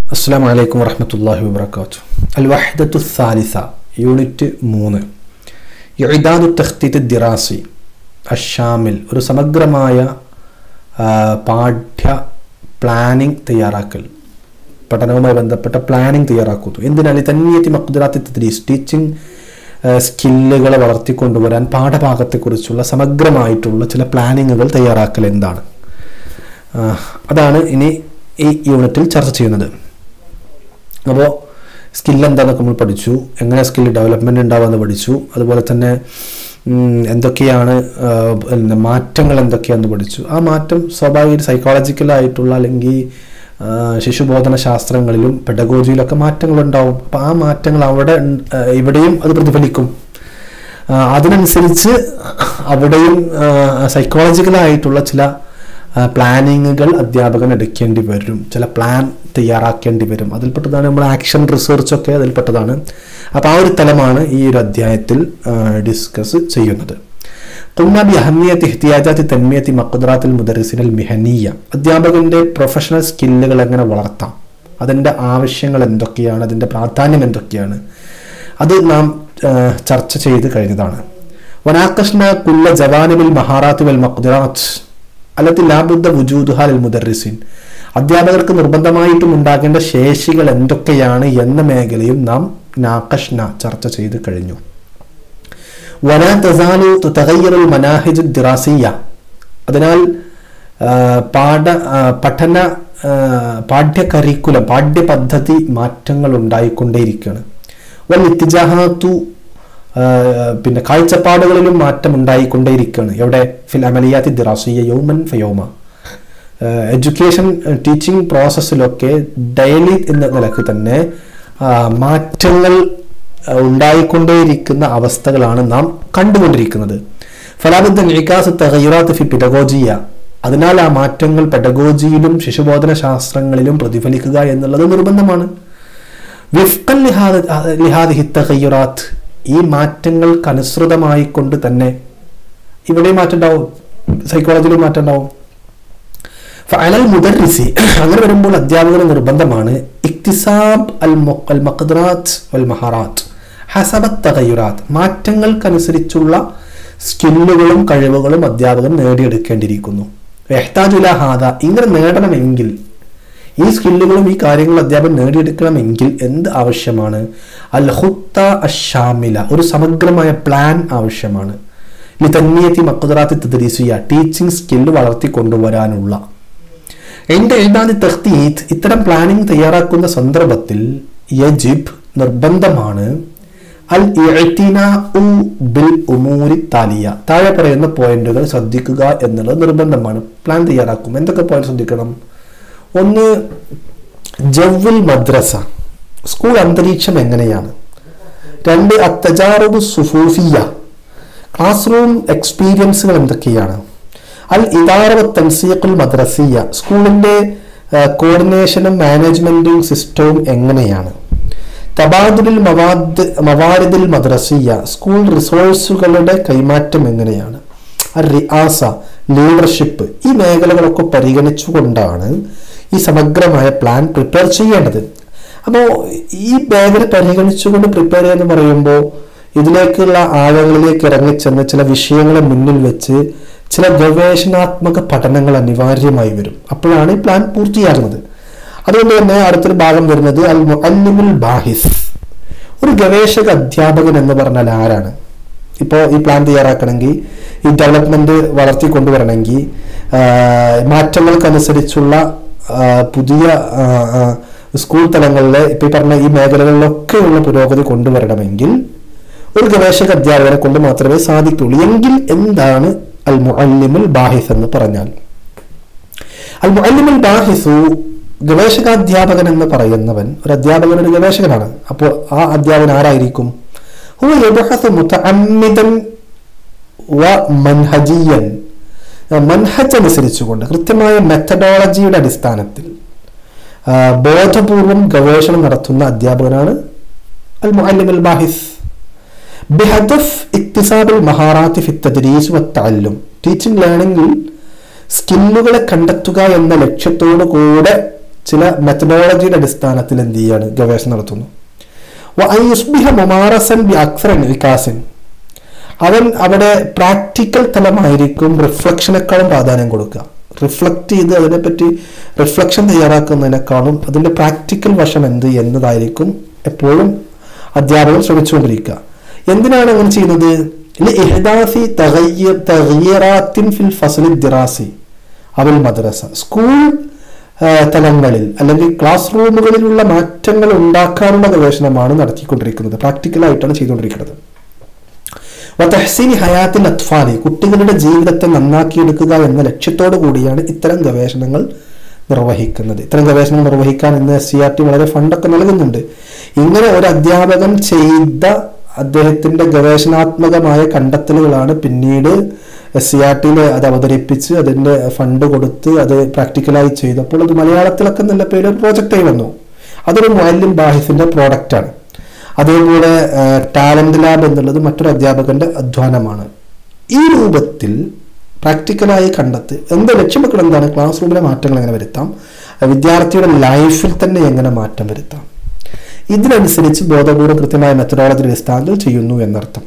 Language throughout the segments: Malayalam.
അസ്സാം വലൈക്കും വറഹമത്തല്ലാഹി വബർക്കാത്തു അൽ വഹദത്തു സാലിസ യൂണിറ്റ് മൂന്ന് യുഇദാദു തഖ്തീത്ത് ദിറാസി അഷാമിൽ ഒരു സമഗ്രമായ ആ, പാഠ്യ പ്ലാനിംഗ് തയ്യാറാക്കൽ പഠനവുമായി ബന്ധപ്പെട്ട പ്ലാനിംഗ് തയ്യാറാക്കുന്നു എന്തിനാണ് തന്നിയത്തി മക്ദുറാത്തി തദ്രീസ് ടീച്ചിങ് സ്കില്ലുകളെ വളർത്തിക്കൊണ്ടുവരാൻ പാഠഭാഗത്തെക്കുറിച്ചുള്ള സമഗ്രമായിട്ടുള്ള ചില പ്ലാനിങ്ങുകൾ തയ്യാറാക്കൽ എന്താണ് ആ, അതാണ് ഇനി ഈ യൂണിറ്റിൽ ചർച്ച ചെയ്യുന്നത് അപ്പോൾ സ്കിൽ എന്താണെന്നൊക്കെ നമ്മൾ പഠിച്ചു എങ്ങനെ സ്കിൽ ഡെവലപ്മെൻറ്റ് ഉണ്ടാവുമെന്ന് പഠിച്ചു അതുപോലെ തന്നെ ഉം, എന്തൊക്കെയാണ് ആ, പിന്നെ മാറ്റങ്ങൾ എന്തൊക്കെയാണെന്ന് പഠിച്ചു ആ മാറ്റം സ്വാഭാവിക സൈക്കോളജിക്കലായിട്ടുള്ള അല്ലെങ്കിൽ ആ, ശിശുബോധന ശാസ്ത്രങ്ങളിലും പെഡഗോജിയിലൊക്കെ മാറ്റങ്ങളുണ്ടാവും അപ്പോൾ ആ മാറ്റങ്ങൾ അവിടെ ഉണ്ട്- ആ, ഇവിടെയും അത് പ്രതിഫലിക്കും ആ, അതിനനുസരിച്ച് അവിടെയും സൈക്കോളജിക്കലായിട്ടുള്ള ചില പ്ലാനിങ്ങുകൾ അധ്യാപകൻ എടുക്കേണ്ടി വരും ചില പ്ലാൻ തയ്യാറാക്കേണ്ടി വരും അതിൽപ്പെട്ടതാണ് നമ്മൾ ആക്ഷൻ റിസർച്ചൊക്കെ അതിൽപ്പെട്ടതാണ് അപ്പോൾ ആ ഒരു തലമാണ് ഈ ഒരു അധ്യായത്തിൽ ഡിസ്കസ് ചെയ്യുന്നത് قلنا بأهمية احتياجات تنمية مقدرات المدرسين المهنية അധ്യാപകന്റെ പ്രൊഫഷണൽ സ്കില്ലുകൾ എങ്ങനെ വളർത്താം അതിൻ്റെ ആവശ്യങ്ങൾ എന്തൊക്കെയാണ് അതിൻ്റെ പ്രാധാന്യം എന്തൊക്കെയാണ് അത് നാം ആ, ചർച്ച ചെയ്ത് കഴിഞ്ഞതാണ് വനാക്കഷ്ണ കുല്ല ജവാനിബിൽ മഹാറാത്ത് വൽ മഖ്ദിറാത്ത് അല്ലത്തി ലാബുദ്ധ വുജൂദുഹ ലിൽ മുദർറിസിൻ അധ്യാപകർക്ക് നിർബന്ധമായിട്ടും ഉണ്ടാകേണ്ട ശേഷികൾ എന്തൊക്കെയാണ് എന്ന മേഖലയും നാം നാക്കഷ്ന ചർച്ച ചെയ്ത് കഴിഞ്ഞു വലാ തസാലു തഗയ്യറുൽ മനാഹിജ് ദിറാസിയ അതിനാൽ ആ, പാഠ ആ, പഠന ആ, പാഠ്യ കരിക്കുലം പാഠ്യപദ്ധതി മാറ്റങ്ങൾ ഉണ്ടായിക്കൊണ്ടേയിരിക്കുകയാണ് വൽ ഇത്തിജാഹാത്തു ആ, പിന്നെ കാഴ്ചപ്പാടുകളിലും മാറ്റം ഉണ്ടായിക്കൊണ്ടേയിരിക്കുകയാണ് എവിടെ ഫിൽ അമലിയാത്തി ദിറാസിയ യൗമൻ ഫയോമ എഡ്യൂക്കേഷൻ ടീച്ചിങ് പ്രോസസ്സിലൊക്കെ ഡെയിലി എന്ന നിലക്ക് തന്നെ ആ, മാറ്റങ്ങൾ ആ, ഉണ്ടായിക്കൊണ്ടേയിരിക്കുന്ന അവസ്ഥകളാണ് നാം കണ്ടുകൊണ്ടിരിക്കുന്നത് ഫലാബുദ്ധ നിക്കാസ് തകയുറാത്ത് ഫി പിഡഗോജിയ അതിനാൽ ആ മാറ്റങ്ങൾ പെഡഗോജിയിലും ശിശുബോധന ശാസ്ത്രങ്ങളിലും പ്രതിഫലിക്കുക എന്നുള്ളത് നിർബന്ധമാണ് വിഫ്കൽ ലിഹാദി തകയുറാത്ത് ഈ മാറ്റങ്ങൾക്കനുസൃതമായി കൊണ്ട് തന്നെ ഇവിടെ മാറ്റം ഉണ്ടാവും സൈക്കോളജിയിലും മാറ്റം ഉണ്ടാവും ഫഅലൽ മുദർരിസി അങ്ങനെ വരുമ്പോൾ അധ്യാപകന് നിർബന്ധമാണ് ഇക്തിസാബ് അൽ മൊ- അൽ മഖ്ദറാത്ത് വൽ മഹാറാത്ത് ഹസബത്ത് തകയുറാത്ത് മാറ്റങ്ങൾക്കനുസരിച്ചുള്ള സ്കില്ലുകളും കഴിവുകളും അധ്യാപകൻ നേടിയെടുക്കേണ്ടിയിരിക്കുന്നു എഹ്താജുല ഹാദ ഇങ്ങനെ നേടണമെങ്കിൽ ഈ സ്കില്ലുകളും ഈ കാര്യങ്ങളും അധ്യാപകൻ നേടിയെടുക്കണമെങ്കിൽ എന്ത് ആവശ്യമാണ് അൽ ഹുത്ത അഷാമില ഒരു സമഗ്രമായ പ്ലാൻ ആവശ്യമാണ് ലിതന്യത്തി മക്കുദറാത്തി തദ്രീസിയ ടീച്ചിങ് സ്കില്ല് വളർത്തി കൊണ്ടുവരാനുള്ള എന്റെ എഴുതാതി തഖ്തീത്ത് ഇത്തരം പ്ലാനിംഗ് തയ്യാറാക്കുന്ന സന്ദർഭത്തിൽ യജിബ് നിർബന്ധമാണ് അൽ ഇഅ്തിനാഉ ബിൽ ഉമൂരി താലിയ താഴെ പറയുന്ന പോയിന്റുകൾ ശ്രദ്ധിക്കുക എന്നുള്ളത് നിർബന്ധമാണ് പ്ലാൻ തയ്യാറാക്കും എന്തൊക്കെ പോയിന്റ് ശ്രദ്ധിക്കണം ഒന്ന് ജവ്വുൽ മദ്രസ സ്കൂൾ അന്തരീക്ഷം എങ്ങനെയാണ് രണ്ട് അത്തജാറുബ് സുഫൂഫിയ ക്ലാസ് റൂം എക്സ്പീരിയൻസുകൾ എന്തൊക്കെയാണ് അൽ ഇദാറ തൻസീഖുൽ മദ്രസിയ സ്കൂളിൻ്റെ കോർഡിനേഷനും മാനേജ്മെൻറ്റും സിസ്റ്റവും എങ്ങനെയാണ് തബാദുലിൽ മവാദ് മവാരിദിൽ മദ്രസിയ സ്കൂൾ റിസോഴ്സുകളുടെ കൈമാറ്റം എങ്ങനെയാണ് അൽ റിയാസ ലീഡർഷിപ്പ് ഈ മേഖലകളൊക്കെ പരിഗണിച്ചുകൊണ്ടാണ് ഈ സമഗ്രമായ പ്ലാൻ പ്രിപ്പയർ ചെയ്യേണ്ടത് അപ്പോൾ ഈ മേഖല പരിഗണിച്ചുകൊണ്ട് പ്രിപ്പയർ ചെയ്യുക എന്ന് പറയുമ്പോൾ ഇതിലേക്കുള്ള ആഴങ്ങളിലേക്ക് ഇറങ്ങിച്ചെന്ന് ചില വിഷയങ്ങളെ മുന്നിൽ വെച്ച് ചില ഗവേഷണാത്മക പഠനങ്ങൾ അനിവാര്യമായി വരും അപ്പോഴാണ് ഈ പ്ലാൻ പൂർത്തിയാകുന്നത് അതുകൊണ്ട് തന്നെ അടുത്തൊരു ഭാഗം വരുന്നത് അൽ മുഅല്ലിമുൽ ബാഹിസ് ഒരു ഗവേഷക അധ്യാപകൻ എന്ന് പറഞ്ഞാൽ ആരാണ് ഇപ്പോൾ ഈ പ്ലാൻ തയ്യാറാക്കണമെങ്കിൽ ഈ ഡെവലപ്മെന്റ് വളർത്തി കൊണ്ടുവരണമെങ്കിൽ ആ, മാറ്റങ്ങൾക്കനുസരിച്ചുള്ള ആ, പുതിയ ആ, ആ, സ്കൂൾ തലങ്ങളിലെ ഇപ്പൊ ഈ പറഞ്ഞ ഈ മേഖലകളിലൊക്കെയുള്ള പുരോഗതി കൊണ്ടുവരണമെങ്കിൽ ഒരു ഗവേഷക അധ്യാപകനെ കൊണ്ട് മാത്രമേ സാധിക്കുള്ളൂ എങ്കിൽ എന്താണ് അൽ മുഅല്ലിമുൽ ബാഹിസ് എന്ന് പറഞ്ഞാൽ അൽ മുഅല്ലിമുൽ ബാഹിസു ഗവേഷകാധ്യാപകൻ എന്ന് പറയുന്നവൻ ഒരു അധ്യാപകൻ ഒരു ഗവേഷകനാണ് അപ്പോൾ ആ അധ്യാപകൻ ആരായിരിക്കും ഹുവ യബ്ഹസു മുതഅമ്മിദൻ വ മൻഹജിയൻ മൻഹജ് അനുസരിച്ചുകൊണ്ട് കൃത്യമായ മെത്തഡോളജിയുടെ അടിസ്ഥാനത്തിൽ ആ, ബോധപൂർവം ഗവേഷണം നടത്തുന്ന അധ്യാപകനാണ് അൽ മുഅല്ലിമുൽ ബാഹിസ് ബിഹദഫ് ഇക്തിസാബുൽ മഹാറാത്തി ഫി തദ്രീസ് വ തഅല്ലും ടീച്ചിങ് ലേണിംഗിൽ സ്കില്ലുകളെ കണ്ടെത്തുക എന്ന ലക്ഷ്യത്തോടു കൂടെ ചില മെത്തഡോളജിയുടെ അടിസ്ഥാനത്തിൽ എന്ത് ചെയ്യാണ് ഗവേഷണം നടത്തുന്നു വയുസ്ബിഹ മുമാറസൻ ബി അക്സർ വികാസൻ അവൻ അവിടെ പ്രാക്ടിക്കൽ തലമായിരിക്കും റിഫ്ലക്ഷനേക്കാളും പ്രാധാന്യം കൊടുക്കുക റിഫ്ലക്റ്റ് ചെയ്ത് അതിനെപ്പറ്റി റിഫ്ലക്ഷൻ തയ്യാറാക്കുന്നതിനേക്കാളും അതിൻ്റെ പ്രാക്ടിക്കൽ വശം എന്ത് എന്നതായിരിക്കും എപ്പോഴും അധ്യാപകർ ശ്രമിച്ചുകൊണ്ടിരിക്കുക എന്തിനാണ് അങ്ങനെ ചെയ്യുന്നത് ഇഹ്ദാസി തഗയ്യറാത്തിൻ ഫിൽ ഫസലി ദിറാസി അവൽ മദ്രസ സ്കൂൾ തലങ്ങളിൽ അല്ലെങ്കിൽ ക്ലാസ് റൂമുകളിലുള്ള മാറ്റങ്ങൾ ഉണ്ടാക്കാനുള്ള ഗവേഷണമാണ് നടത്തിക്കൊണ്ടിരിക്കുന്നത് പ്രാക്ടിക്കലായിട്ടാണ് ചെയ്തുകൊണ്ടിരിക്കുന്നത് വതഹ്സീനി ഹയാത്തിൽ അത്ഫാലി കുട്ടികളുടെ ജീവിതത്തെ നന്നാക്കിയെടുക്കുക എന്ന ലക്ഷ്യത്തോടു കൂടിയാണ് ഇത്തരം ഗവേഷണങ്ങൾ നിർവഹിക്കുന്നത് ഇത്തരം ഗവേഷണങ്ങൾ നിർവഹിക്കാൻ ഇന്ന് എസ് സി ആർ ടി വളരെ ഫണ്ടൊക്കെ നൽകുന്നുണ്ട് ഇങ്ങനെ ഒരു അധ്യാപകൻ ചെയ്ത അദ്ദേഹത്തിന്റെ ഗവേഷണാത്മകമായ കണ്ടെത്തലുകളാണ് പിന്നീട് എസ് സി ആർ ടിയിൽ അത് അവതരിപ്പിച്ച് അതിന്റെ ഫണ്ട് കൊടുത്ത് അത് പ്രാക്ടിക്കലായി ചെയ്തപ്പോൾ അത് മലയാളത്തിലൊക്കെ നല്ല പേര് പ്രോജക്റ്റായി വന്നു അതൊരു മൊയലിൻ ബാഹിസിന്റെ പ്രോഡക്റ്റാണ് അതേപോലെ ടാലന്റ് ലാബ് എന്നുള്ളത് മറ്റൊരു അധ്യാപകന്റെ അധ്വാനമാണ് ഈ രൂപത്തിൽ പ്രാക്ടിക്കലായി കണ്ടെത്തി എന്താ ലക്ഷ്യം വെക്കണം എന്താണ് ക്ലാസ് റൂമിലെ മാറ്റങ്ങൾ എങ്ങനെ വരുത്താം വിദ്യാർത്ഥിയുടെ ലൈഫിൽ തന്നെ എങ്ങനെ മാറ്റം വരുത്താം ഇതിനനുസരിച്ച് ബോധപൂർവ്വം കൃത്യമായ മെത്തഡോളജി അടിസ്ഥാനത്തിൽ ചെയ്യുന്നു എന്നർത്ഥം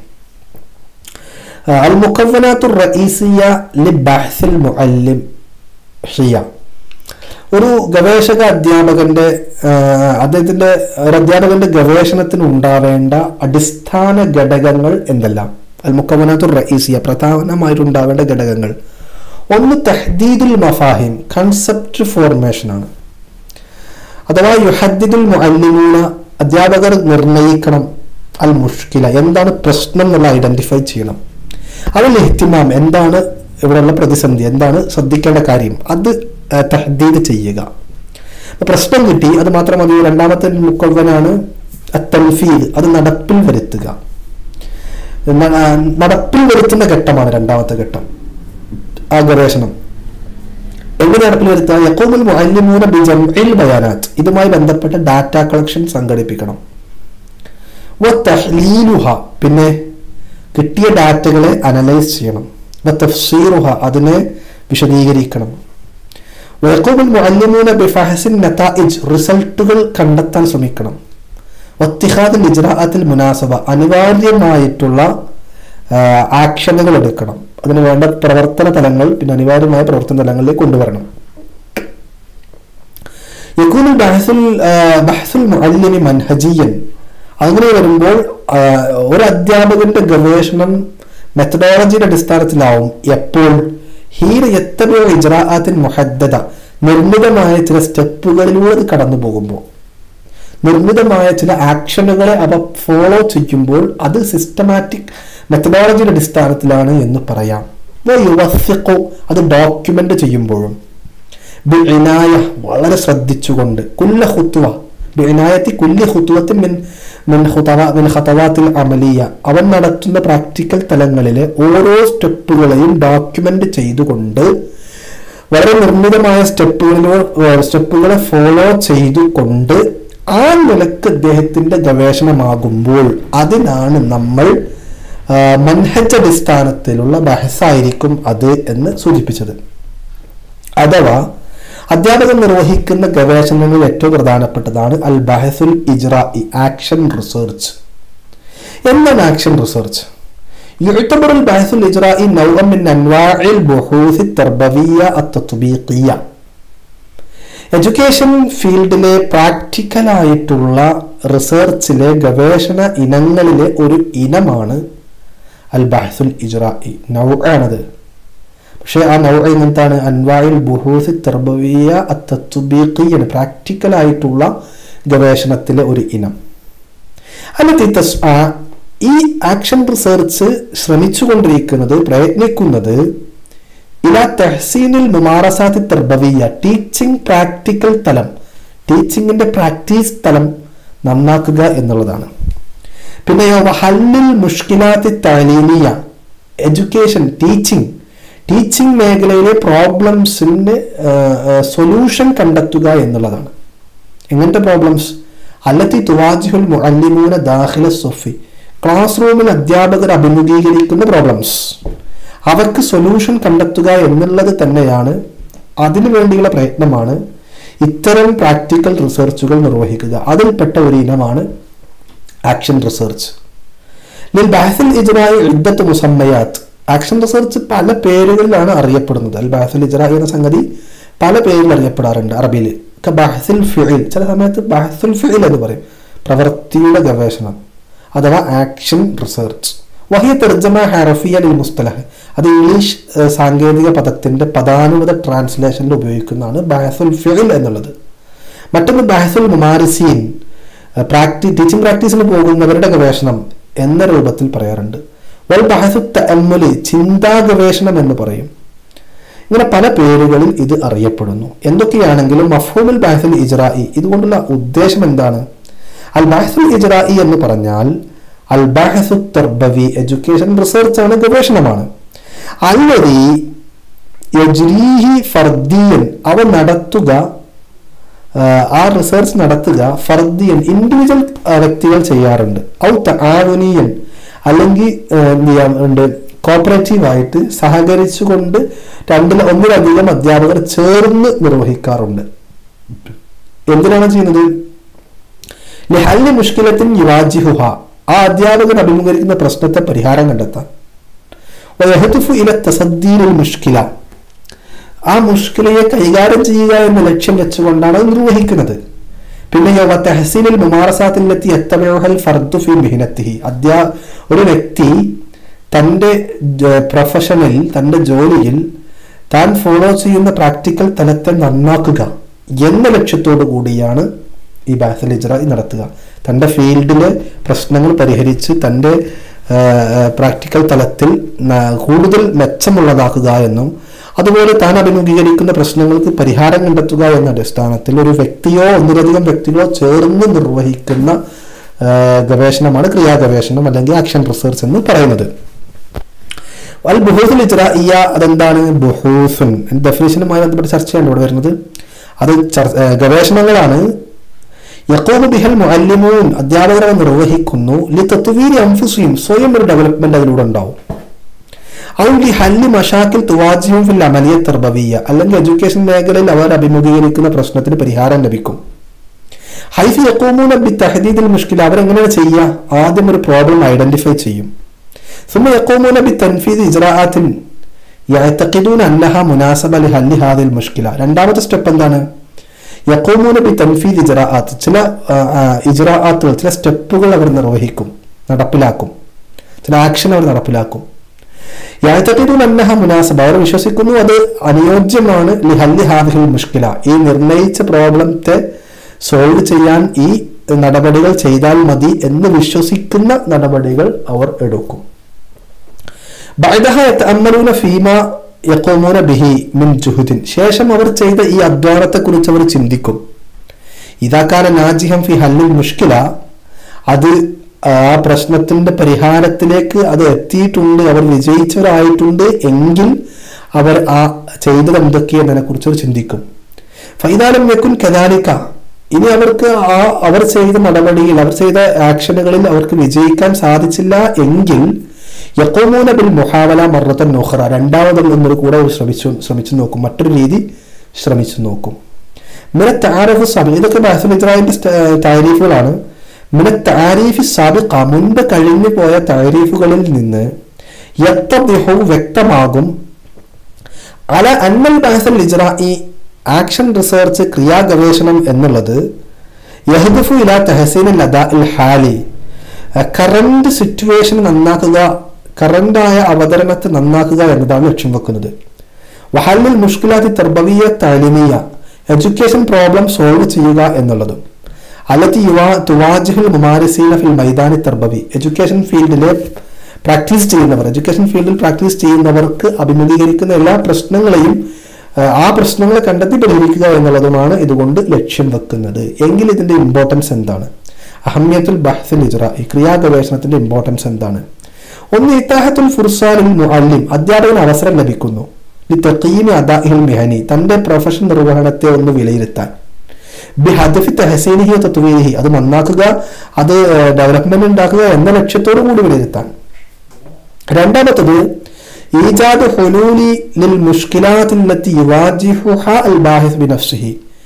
അൽ മുഖവനാത്തു റഈസിയ ലി ബഹ്സിൽ മുഅല്ലിം ഹിയ ഒരു ഗവേഷക അധ്യാപകന്റെ അദ്ദേഹത്തിന്റെ ഒരു അധ്യാപകന്റെ ഗവേഷണത്തിന് ഉണ്ടാവേണ്ട അടിസ്ഥാന ഘടകങ്ങൾ എന്തെല്ലാം അൽ മുക്കവനാത്തു റഈസിയ പ്രധാനമായിട്ടുണ്ടാവേണ്ട ഘടകങ്ങൾ ഒന്ന് തഹദീദുൽ മഫാഹിം കൺസെപ്റ്റ് ഫോർമേഷൻ ആണ് അഥവാ യുഹദ്ദിദുൽ മുഅല്ലിമൂന അധ്യാപകർ നിർണയിക്കണം അൽ മുഷ്കില എന്താണ് പ്രശ്നം എന്നുള്ള ഐഡന്റിഫൈ ചെയ്യണം അതിൽ എഹ്തിമാം എന്താണ് ഇവിടെയുള്ള പ്രതിസന്ധി എന്താണ് ശ്രദ്ധിക്കേണ്ട കാര്യം അത് തഹദീദ് ചെയ്യുക പ്രശ്നം കിട്ടി അത് മാത്രം മതി രണ്ടാമത്തെ മുക്കവനാണ് തൻഫീദ് അത് നടപ്പിൽ വരുത്തുക നടപ്പിൽ വരുത്തുന്ന ഘട്ടമാണ് രണ്ടാമത്തെ ഘട്ടം ആ ഗവേഷണം എങ്ങനെ നടപ്പിൽ വരുത്തുക യക്കോമുൽ മുഅല്ലിമൂന ബിജംഇൽ ബയാനാത്ത് ഇതുമായി ബന്ധപ്പെട്ട ഡാറ്റ കളക്ഷൻ സംഘടിപ്പിക്കണം തഹ്ലീലുഹ പിന്നെ കിട്ടിയ ഡാറ്റകളെ അനലൈസ് ചെയ്യണം തഫ്സീറുഹ അതിനെ വിശദീകരിക്കണം വയക്കൂബുൽ മുഅല്ലിമൂന ബിഫഹസിൻ നതായിജ് റിസൾട്ടുകൾ കണ്ടെത്താൻ ശ്രമിക്കണം ഒത്തിഹാദ് ഇജ്രാഅത്തിൽ മുനാസബ അനിവാര്യമായിട്ടുള്ള ആക്ഷനുകൾ എടുക്കണം അതിന് വേണ്ട പ്രവർത്തന തലങ്ങൾ പിന്നെ അനിവാര്യമായ പ്രവർത്തന തലങ്ങളിലേക്ക് കൊണ്ടുവരണം യക്കൂനുൽ ബഹസുൽ ബഹസുൽ മുഅല്ലിമി മൻഹജിയൻ അങ്ങനെ വരുമ്പോൾ ഒരു അധ്യാപകന്റെ ഗവേഷണം മെത്തഡോളജിയുടെ അടിസ്ഥാനത്തിലാവും എപ്പോൾ ഹീന എത്തബിയോ ഇജ്രാഅത്തിൻ മുഹദ്ദത നിർമ്മിതമായ ചില സ്റ്റെപ്പുകളിലൂടെ അത് കടന്നു പോകുമ്പോൾ നിർമ്മിതമായ ചില ആക്ഷനുകളെ അവ ഫോളോ ചെയ്യുമ്പോൾ അത് സിസ്റ്റമാറ്റിക് മെത്തഡോളജിയുടെ അടിസ്ഥാനത്തിലാണ് എന്ന് പറയാം യുവസിക്കോ അത് ഡോക്യുമെന്റ് ചെയ്യുമ്പോഴും ബിനായ വളരെ ശ്രദ്ധിച്ചുകൊണ്ട് കുല്ല ഹുത്തുവ ബിനായത്തി കുല്യ ഹുത്തുവത്തിൽ മിൻ മിൻ ഹുതവ മിൻ ഹതവാത്തിൽ അമലിയ അവൻ നടത്തുന്ന പ്രാക്ടിക്കൽ തലങ്ങളിലെ ഓരോ സ്റ്റെപ്പുകളെയും ഡോക്യുമെന്റ് ചെയ്തുകൊണ്ട് വളരെ നിർമ്മിതമായ സ്റ്റെപ്പുകളിലോ സ്റ്റെപ്പുകളെ ഫോളോ ചെയ്തുകൊണ്ട് ആ നിലക്ക് അദ്ദേഹത്തിന്റെ ഗവേഷണമാകുമ്പോൾ അതിനാണ് നമ്മൾ മൻഹജ് അടിസ്ഥാനത്തിലുള്ള ബഹസായിരിക്കും അത് എന്ന് സൂചിപ്പിച്ചത് അഥവാ അധ്യാപകൻ നിർവഹിക്കുന്ന ഗവേഷണങ്ങളിൽ ഏറ്റവും പ്രധാനപ്പെട്ടതാണ് അൽ ബഹസുൽ ഇജ്രാഇ ആക്ഷൻ റിസർച്ച് എന്താണ് ആക്ഷൻ റിസർച്ച് يعتبر البحث الإجرائي نوعا من أنواع البحوث التربوية التطبيقية എഡ്യൂക്കേഷൻ ഫീൽഡിലെ പ്രാക്ടിക്കലായിട്ടുള്ള റിസർച്ചിലെ ഗവേഷണ ഇനങ്ങളിലെ ഒരു ഇനമാണ് അൽ ബഹസുൽ ഇജ്രാഇ നൗആണത് പക്ഷേ ആ നൗ എങ്ങനത്താണ് അൻവായിൽ ബുഹൂസ് തെർബവിയ അത്തത്തുബീഖിയാണ് പ്രാക്ടിക്കലായിട്ടുള്ള ഗവേഷണത്തിലെ ഒരു ഇനം അല്ലത്തി തസ് ഈ ആക്ഷൻ റിസർച്ച് ശ്രമിച്ചുകൊണ്ടിരിക്കുന്നത് പ്രയത്നിക്കുന്നത് ഇല തെഹ്സീനിൽ മുമാറസാത്തി തെർബവിയ ടീച്ചിങ് പ്രാക്ടിക്കൽ തലം ടീച്ചിങ്ങിന്റെ പ്രാക്ടീസ് തലം നന്നാക്കുക എന്നുള്ളതാണ് പിന്നെയോ ഹല്ലിൽ മുഷ്കിലാത്തി തലീനിയ എഡ്യൂക്കേഷൻ ടീച്ചിങ് ടീച്ചിങ് മേഖലയിലെ പ്രോബ്ലംസിന് സൊല്യൂഷൻ കണ്ടെത്തുക എന്നുള്ളതാണ് എങ്ങനത്തെ പ്രോബ്ലംസ് അല്ലത്തി തുവാജിഹുൽ മുഅല്ലിമൂന ദാഖില സൊഫി ക്ലാസ് റൂമിൽ അധ്യാപകർ അഭിമുഖീകരിക്കുന്ന പ്രോബ്ലംസ് അവർക്ക് സൊല്യൂഷൻ കണ്ടെത്തുക എന്നുള്ളത് തന്നെയാണ് അതിനു വേണ്ടിയുള്ള പ്രയത്നമാണ് ഇത്തരം പ്രാക്ടിക്കൽ റിസർച്ചുകൾ നിർവഹിക്കുക അതിൽപ്പെട്ട ഒരു ഇനമാണ് ആക്ഷൻ റിസർച്ച് ലിൽ ബാസിൽ ഇജ്രായി ഇദ്ദത്ത് മുസമ്മയാത്ത് ആക്ഷൻ റിസർച്ച് പല പേരുകളിലാണ് അറിയപ്പെടുന്നത് അൽ ബാസിൽ ഇജ്രായി എന്ന സംഗതി പല പേരിൽ അറിയപ്പെടാറുണ്ട് അറബിയിൽ ബഹസിൽ ഫിഇൽ ചില സമയത്ത് ബഹസുൽ ഫിഇൽ എന്ന് പറയും പ്രവൃത്തിയുടെ ഗവേഷണം അഥവാ ആക്ഷൻ റിസർച്ച് വഹിയ തെർജമ ഹറഫിയ ലിൽ മുസ്തലഹ് അത് ഇംഗ്ലീഷ് ഏഹ്, സാങ്കേതിക പദത്തിന്റെ പദാനുപത ട്രാൻസ്ലേഷനിൽ ഉപയോഗിക്കുന്നതാണ് ബഹസുൽ ഫിഇൽ എന്നുള്ളത് മറ്റൊന്ന് ബഹസുൽ മുമാരിസീൻ പ്രാക്ടി ടീച്ചിങ് പ്രാക്ടീസിന് പോകുന്നവരുടെ ഗവേഷണം എന്ന രൂപത്തിൽ പറയാറുണ്ട് വൽ ബഹസു തഅമ്മുലി ചിന്താ ഗവേഷണം എന്ന് പറയും ഇങ്ങനെ പല പേരുകളിൽ ഇത് അറിയപ്പെടുന്നു എന്തൊക്കെയാണെങ്കിലും മഫ്ഹൂമുൽ ബാഹസുൽ ഇജ്രായി ഇതുകൊണ്ടുള്ള ഉദ്ദേശം എന്താണ് അൽ ബാഹസുൽ ഇജ്രായി എന്ന് പറഞ്ഞാൽ അൽ ബാഹസു തർബവി എഡ്യൂക്കേഷൻ റിസർച്ച് ആണ് ഗവേഷണമാണ് അല്ലതി യജ്രീഹി ഫർദിയൻ അവ നടത്തുക ആ, ആ റിസർച്ച് നടത്തുക ഫർദിയൻ ഇൻഡിവിജ്വൽ വ്യക്തികൾ ചെയ്യാറുണ്ട് ഔ ആവുനിയൻ അല്ലെങ്കിൽ ആ, എന്ത് ചെയ്യാറുണ്ട് കോപ്പറേറ്റീവായിട്ട് സഹകരിച്ചുകൊണ്ട് രണ്ടിൽ ഒന്നിലധികം അധ്യാപകർ ചേർന്ന് നിർവഹിക്കാറുണ്ട് എന്തിനാണ് ചെയ്യുന്നത് ലഹല്ലി മുഷ്കിലത്തിൻ യുവാജിഹുഹ ആ അധ്യാപകൻ അഭിമുഖീകരിക്കുന്ന പ്രശ്നത്തെ പരിഹാരം കണ്ടെത്താൻ വയഹത്തുഫു ഇല തസദ്ദീനിൽ മുഷ്കില ആ മുഷ്കിലയെ കൈകാര്യം ചെയ്യുക എന്ന ലക്ഷ്യം വെച്ചുകൊണ്ടാണ് അത് നിർവഹിക്കുന്നത് പിന്നെ യോഗ തെഹസീലിൽ മുമാറസാത്തിലെത്തി എത്തമയോഹൽ ഫർദു ഫി മിഹിനത്തിഹി അധ്യാ ഒരു വ്യക്തി തൻ്റെ പ്രൊഫഷനിൽ തൻ്റെ ജോലിയിൽ താൻ ഫോളോ ചെയ്യുന്ന പ്രാക്ടിക്കൽ തലത്തെ നന്നാക്കുക എന്ന ലക്ഷ്യത്തോടു കൂടിയാണ് ഈ ബാസൽ ഇജ്രായി നടത്തുക തൻ്റെ ഫീൽഡിലെ പ്രശ്നങ്ങൾ പരിഹരിച്ച് തൻ്റെ പ്രാക്ടിക്കൽ തലത്തിൽ ന- കൂടുതൽ മെച്ചമുള്ളതാക്കുക എന്നും അതുപോലെ താൻ അഭിമുഖീകരിക്കുന്ന പ്രശ്നങ്ങൾക്ക് പരിഹാരം കണ്ടെത്തുക എന്ന അടിസ്ഥാനത്തിൽ ഒരു വ്യക്തിയോ ഒന്നിലധികം വ്യക്തികളോ ചേർന്ന് നിർവഹിക്കുന്ന ആ, ഗവേഷണമാണ് ക്രിയാ ഗവേഷണം അല്ലെങ്കിൽ ആക്ഷൻ റിസർച്ച് എന്ന് പറയുന്നത് അൽ ബുഹൂസുൽ ഇജ്രാഇയ അതെന്താണ് ബുഹൂസുൻ ഡെഫിനേഷനുമായി ബന്ധപ്പെട്ട് ചർച്ചയാണ് ഇവിടെ വരുന്നത് അത് ചർ- ഏ, ഗവേഷണങ്ങളാണ് യക്കോബ് ബിഹൽ മുഅല്ലിമൂൻ അധ്യാപകർ അവ നിർവഹിക്കുന്നു ലി തത്വീരി അംഫുസിയും സ്വയം ഒരു ഡെവലപ്മെന്റ് അതിലൂടെ ഉണ്ടാവും ഔ ലി ഹല്ലി മഷാക്കിൽ തുവാജിയും ഫിൽ അമലിയ തർബവിയ അല്ലെങ്കിൽ എഡ്യൂക്കേഷൻ മേഖലയിൽ അവർ അഭിമുഖീകരിക്കുന്ന പ്രശ്നത്തിന് പരിഹാരം ലഭിക്കും ഹൈഫി യക്കോമൂന ബി തഹദീദിൽ മുഷ്കിൽ അവരെങ്ങനെയാണ് ചെയ്യുക ആദ്യം ഒരു പ്രോബ്ലം ഐഡന്റിഫൈ ചെയ്യും ثم يقومون بتنفيذ إجراءات يعتقدون أنها مناسبة لحل هذه المشكلة രണ്ടാമത്തെ സ്റ്റെപ്പ് എന്താണ് യക്കോമൂന ബി തൻഫീദ് ഇജ്രാഅത്ത് ചില ആ, ആ, ഇജ്രാഅത്തുകൾ ചില സ്റ്റെപ്പുകൾ അവർ നിർവഹിക്കും നടപ്പിലാക്കും ചില ആക്ഷൻ അവർ നടപ്പിലാക്കും യാത്തഖിദൂൻ അന്നഹ മുനാസബ അവർ വിശ്വസിക്കുന്നു അത് അനുയോജ്യമാണ് ലിഹല്ലി ഹാദിഹിൽ മുഷ്കില ഈ നിർണയിച്ച പ്രോബ്ലത്തെ സോൾവ് ചെയ്യാൻ ഈ നടപടികൾ ചെയ്താൽ മതി എന്ന് വിശ്വസിക്കുന്ന നടപടികൾ അവർ എടുക്കും ബഅദഹ യതഅമ്മലൂന ഫീമ യഖൂമൂന ബിഹി മിൻ ജുഹുദിൻ ശേഷം അവർ ചെയ്ത ഈ അധ്വാനത്തെക്കുറിച്ച് അവർ ചിന്തിക്കും ഇതാക്കാന നാജിഹം ഫി ഹല്ലിൽ മുഷ്കില അത് ആ പ്രശ്നത്തിന്റെ പരിഹാരത്തിലേക്ക് അത് എത്തിയിട്ടുണ്ട് അവർ വിജയിച്ചവരായിട്ടുണ്ട് എങ്കിൽ അവർ ആ ചെയ്തത് എന്തൊക്കെയെന്നതിനെ കുറിച്ച് അവർ ചിന്തിക്കും ഫൈതാലം വെക്കുൻ കദാലിക്ക ഇനി അവർക്ക് ആ അവർ ചെയ്ത നടപടിയിൽ അവർ ചെയ്ത ആക്ഷനുകളിൽ അവർക്ക് വിജയിക്കാൻ സാധിച്ചില്ല എങ്കിൽ യക്കോമൂന ബിൽ മുഹാവല മറത്തൻ നോഹറ രണ്ടാമതും ഒന്നൊരു കൂടെ അവർ ശ്രമിച്ചു ശ്രമിച്ചു നോക്കും മറ്റൊരു രീതി ശ്രമിച്ചു നോക്കും മിന താരഫ് സമയം ഇതൊക്കെ ബാസുമിത്രാവിന്റെ താരീഫുകളാണ് മിന താരീഫി സാബിഖ മുൻപ് കഴിഞ്ഞു പോയ താരീഫുകളിൽ നിന്ന് യത്തബിഹു വ്യക്തമാകും അല അന്നൽ ബാസൽ ഇജ്രായി ആക്ഷൻ റിസർച്ച് ക്രിയാ ഗവേഷണം എന്നുള്ളത് യഹദഫു ഇല തഹസീൻ ലദാ ഇൽ ഹാലി കറണ്ട് സിറ്റുവേഷൻ നന്നാക്കുക കറണ്ടായ അവതരണത്തെ നന്നാക്കുക എന്നതാണ് ലക്ഷ്യം വെക്കുന്നത് വഹല്ലിൽ മുഷ്കിലാത്തി തർബവിയ താലിമിയ എഡ്യൂക്കേഷൻ പ്രോബ്ലം സോൾവ് ചെയ്യുക എന്നുള്ളതും അല്ലത്തി യുവാ തുവാജിഹുൽ മുമാരിസീന ഫിൽ മൈതാനി തർബവി എഡ്യൂക്കേഷൻ ഫീൽഡിലെ പ്രാക്ടീസ് ചെയ്യുന്നവർ എഡ്യൂക്കേഷൻ ഫീൽഡിൽ പ്രാക്ടീസ് ചെയ്യുന്നവർക്ക് അഭിമുഖീകരിക്കുന്ന എല്ലാ പ്രശ്നങ്ങളെയും ആ, ആ പ്രശ്നങ്ങളെ കണ്ടെത്തി പരിഹരിക്കുക എന്നുള്ളതുമാണ് ഇതുകൊണ്ട് ലക്ഷ്യം വെക്കുന്നത് എങ്കിൽ ഇതിന്റെ ഇമ്പോർട്ടൻസ് എന്താണ് അഹമ്യത്തുൽ ബഹ്സുൽ ഇജ്റ ഈ ക്രിയാ ഗവേഷണത്തിന്റെ ഇമ്പോർട്ടൻസ് എന്താണ് ഒന്ന് ഇത്താഹത്തുൽ ഫുർസാനിൽ മുഅല്ലിം അധ്യാപകന് അവസരം ലഭിക്കുന്നു ഈ തഖീമി അദാഹിൽ മെഹനി തന്റെ പ്രൊഫഷൻ നിർവഹണത്തെ ഒന്ന് വിലയിരുത്താൻ ബി ഹദഫി തഹസീനിഹി തത്വീനിഹി അത് നന്നാക്കുക അത് ഡെവലപ്മെന്റ് ഉണ്ടാക്കുക എന്ന ലക്ഷ്യത്തോടു കൂടി വിലയിരുത്താൻ രണ്ടാമത്തത് ഈജാദ് ഹുലൂലി ലിൽ മുഷ്കിലാത്തില്ലത്തി യുവാജിഹുഹ അൽ ബാഹിസ് ബിനഫ്സിഹി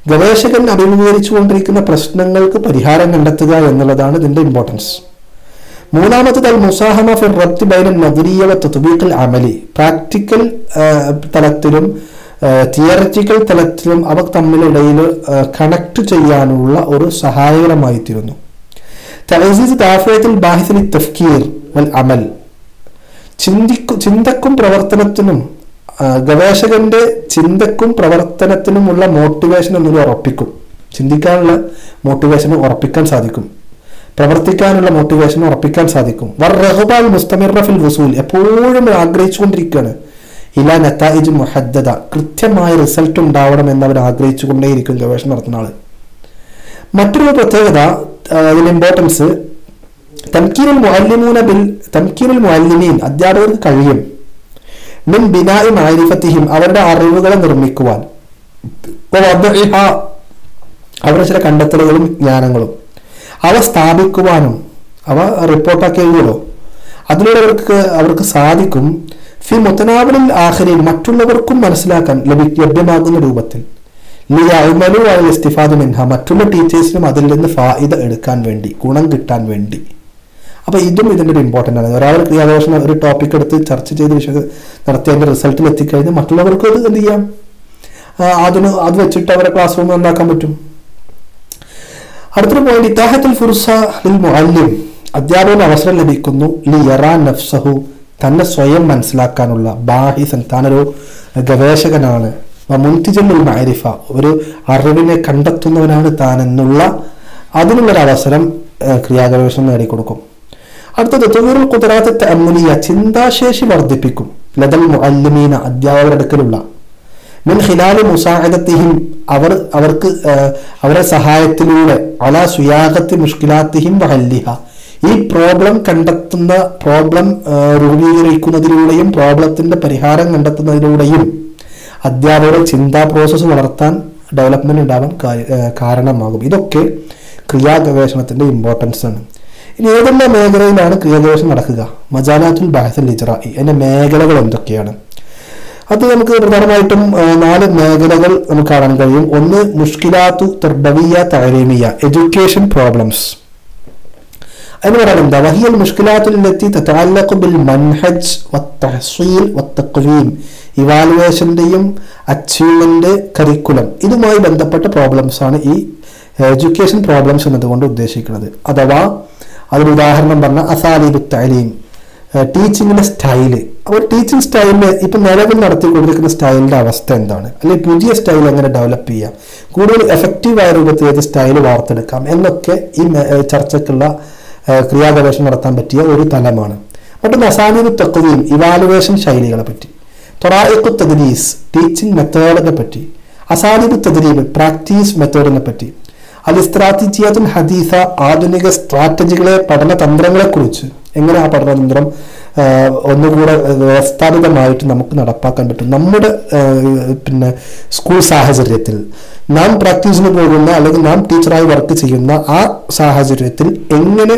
ഗവേഷകൻ അഭിമുഖീകരിച്ചുകൊണ്ടിരിക്കുന്ന പ്രശ്നങ്ങൾക്ക് പരിഹാരം കണ്ടെത്തുക എന്നുള്ളതാണ് ഇതിന്റെ ഇമ്പോർട്ടൻസ് മൂന്നാമത്തത് അൽ മുസാഹമ ഫിർ റബ്തി ബൈന നദരിയ വ തത്ബീഖൽ അമലി പ്രാക്ടിക്കൽ തലത്തിലും തിയററ്റിക്കൽ തലത്തിലും അവ തമ്മിലിടയിൽ കണക്ട് ചെയ്യാനുള്ള ഒരു സഹായകരമായി തീരുന്നു തലസീസ് ദാഫയത്തിൽ ബാഹിസിൽ തഫ്കീർ വൽ അമൽ ചിന്തിക്കു ചിന്തക്കും പ്രവർത്തനത്തിനും ആ, ഗവേഷകന്റെ ചിന്തക്കും പ്രവർത്തനത്തിനുമുള്ള മോട്ടിവേഷൻ എന്നത് ഉറപ്പിക്കും ചിന്തിക്കാനുള്ള മോട്ടിവേഷൻ ഉറപ്പിക്കാൻ സാധിക്കും പ്രവർത്തിക്കാനുള്ള മോട്ടിവേഷൻ ഉറപ്പിക്കാൻ സാധിക്കും വർ റഹബാൽ മുസ്തമിറഫിൽ വസൂൽ എപ്പോഴും ആഗ്രഹിച്ചുകൊണ്ടിരിക്കുകയാണ് ഇല നത്തായിജ് മുഹദ്ദത കൃത്യമായ റിസൾട്ട് ഉണ്ടാവണം എന്ന് അവർ ആഗ്രഹിച്ചുകൊണ്ടേയിരിക്കും ഗവേഷണം നടത്തുന്ന ആള് മറ്റൊരു പ്രത്യേകത ആ, അതിന്റെ ഇമ്പോർട്ടൻസ് തംക്കീനുൽ മുഅല്ലിമൂന ബിൽ തംക്കീനുൽ മുഅല്ലിമീൻ അധ്യാപകർക്ക് കഴിയും മിൻ ബിനായി മാരിഫത്തിഹിം അവരുടെ അറിവുകളെ നിർമ്മിക്കുവാൻ വവദ്ഇഹ, അവരുടെ ചില കണ്ടെത്തലുകളും ജ്ഞാനങ്ങളും അവ സ്ഥാപിക്കുവാനും അവ റിപ്പോർട്ടാക്കി എഴുതിയല്ലോ അതിലൂടെ അവർക്ക് അവർക്ക് സാധിക്കും ഫി മുത്തനാവലിൽ ആഖരിൽ മറ്റുള്ളവർക്കും മനസ്സിലാക്കാൻ ലഭി ലഭ്യമാകുന്ന രൂപത്തിൽ ലിയമലു അൽ ഇസ്തിഫാദ് മിൻഹ മറ്റുള്ള ടീച്ചേഴ്സിനും അതിൽ നിന്ന് ഫായിദ എടുക്കാൻ വേണ്ടി ഗുണം കിട്ടാൻ വേണ്ടി അപ്പൊ ഇതും ഇതിന്റെ ഒരു ഇമ്പോർട്ടൻ്റ് ആണ് ഒരാൾ ക്രിയാദോഷണം ഒരു ടോപ്പിക് എടുത്ത് ചർച്ച ചെയ്ത് വിശദ നടത്തി അതിന്റെ റിസൾട്ടിൽ എത്തിക്കഴിഞ്ഞാൽ മറ്റുള്ളവർക്ക് അത് എന്ത് ചെയ്യാം ആ, അതിന് അത് വെച്ചിട്ട് അവരെ ക്ലാസ് റൂം നന്നാക്കാൻ പറ്റും അടുത്തൊരു പോയിന്റ് ഇത്താഹത്തുൽ ഫുർസ ലിൽ മുഅല്ലിം അധ്യാപകന് അവസരം ലഭിക്കുന്നു ലി യറാ നഫ്സഹു തന്നെ സ്വയം മനസ്സിലാക്കാനുള്ള ബാഹിസൻ താനൊരു ഗവേഷകനാണ് മുൻതിജല്ലുൽ മാരിഫ ഒരു അറിവിനെ കണ്ടെത്തുന്നവനാണ് താൻ എന്നുള്ള അതിനുള്ളൊരു അവസരം ഏഹ്, ക്രിയാഗവേഷണം നേടിക്കൊടുക്കും അടുത്തത് തൊഴിൽ കുതിരാത്ത തഅമ്മുലിയ ചിന്താശേഷി വർദ്ധിപ്പിക്കും ലതൽ മുഅല്ലിമീന അധ്യാപകരുടെ അടുക്കലുള്ള മിൻ ഖിലാലി മുസാഹിദത്തിഹിം അവർ അവർക്ക് ആ, അവരുടെ സഹായത്തിലൂടെ അല സുയാഗത്തി മുഷ്കിലാത്തിഹിം വഹല്ലിഹ ഈ പ്രോബ്ലം കണ്ടെത്തുന്ന പ്രോബ്ലം രൂപീകരിക്കുന്നതിലൂടെയും പ്രോബ്ലത്തിന്റെ പരിഹാരം കണ്ടെത്തുന്നതിലൂടെയും അധ്യാപകരുടെ ചിന്താ പ്രോസസ്സ് വളർത്താൻ ഡെവലപ്മെന്റ് ഉണ്ടാവാൻ കാ- ആ, കാരണമാകും ഇതൊക്കെ ക്രിയാ ഗവേഷണത്തിന്റെ ഇമ്പോർട്ടൻസ് ആണ് ഇനി ഏതെല്ലാം മേഖലയിലാണ് ക്രിയാ ഗവേഷണം നടക്കുക മജാലാത്തുൽ ബാഹത്തുൽ ഇജ്റായി അതിന്റെ മേഖലകൾ എന്തൊക്കെയാണ് അത് നമുക്ക് പ്രധാനമായിട്ടും ആ, നാല് മേഖലകൾ നമുക്ക് കാണാൻ കഴിയും ഒന്ന് മുഷ്കിലാത്തു തർബവിയ തഴലീമിയ എഡ്യൂക്കേഷൻ പ്രോബ്ലംസ് അതിന് പറയാൻ എന്താ വഹിയൽ മുഷ്കിലാത്തുലെത്തി തത്താലഖു ബിൽ മൻഹജ് വത്തഹ്സീൽ വത്തഖ്വീം ഇവാലുവേഷന്റെയും അച്ചീവ്മെന്റ് കരിക്കുലം ഇതുമായി ബന്ധപ്പെട്ട പ്രോബ്ലംസ് ആണ് ഈ എഡ്യൂക്കേഷൻ പ്രോബ്ലംസ് എന്നതുകൊണ്ട് ഉദ്ദേശിക്കുന്നത് അഥവാ അതിന് ഉദാഹരണം പറഞ്ഞ അസാലിബ് തലീം ടീച്ചിങ്ങിന്റെ സ്റ്റൈല് അപ്പോൾ ടീച്ചിങ് സ്റ്റൈലിൽ ഇപ്പൊ നിലവിൽ നടത്തിക്കൊണ്ടിരിക്കുന്ന സ്റ്റൈലിന്റെ അവസ്ഥ എന്താണ് അല്ലെങ്കിൽ പുതിയ സ്റ്റൈൽ എങ്ങനെ ഡെവലപ്പ് ചെയ്യാം കൂടുതൽ എഫക്റ്റീവായ രൂപത്തിൽ ഏത് സ്റ്റൈൽ വാർത്തെടുക്കാം എന്നൊക്കെ ഈ മേ- ഏഹ് ചർച്ചയ്ക്കുള്ള ഏഹ് ക്രിയാഗവേഷണം നടത്താൻ പറ്റിയ ഒരു തലമാണ് മറ്റൊന്ന് അസാനിബ് തക്കുവീം ഇവാലുവേഷൻ ശൈലികളെ പറ്റി തൊറായിക്കു തദ്രീസ് ടീച്ചിങ് മെത്തേഡിനെ പറ്റി അസാനിബ് തദ്രീബ് പ്രാക്ടീസ് മെത്തേഡിനെ പറ്റി അൽ ഇസ്ത്രാറ്റിജിയത്തുൽ ഹദീസ ആധുനിക സ്ട്രാറ്റജികളെ പഠന തന്ത്രങ്ങളെ കുറിച്ച് എങ്ങനെ ആ പഠനതന്ത്രം ആ, ഒന്നുകൂടെ വ്യവസ്ഥാപിതമായിട്ട് നമുക്ക് നടപ്പാക്കാൻ പറ്റും നമ്മുടെ ആ, പിന്നെ സ്കൂൾ സാഹചര്യത്തിൽ നാം പ്രാക്ടീസിന് പോകുന്ന അല്ലെങ്കിൽ നാം ടീച്ചറായി വർക്ക് ചെയ്യുന്ന ആ സാഹചര്യത്തിൽ എങ്ങനെ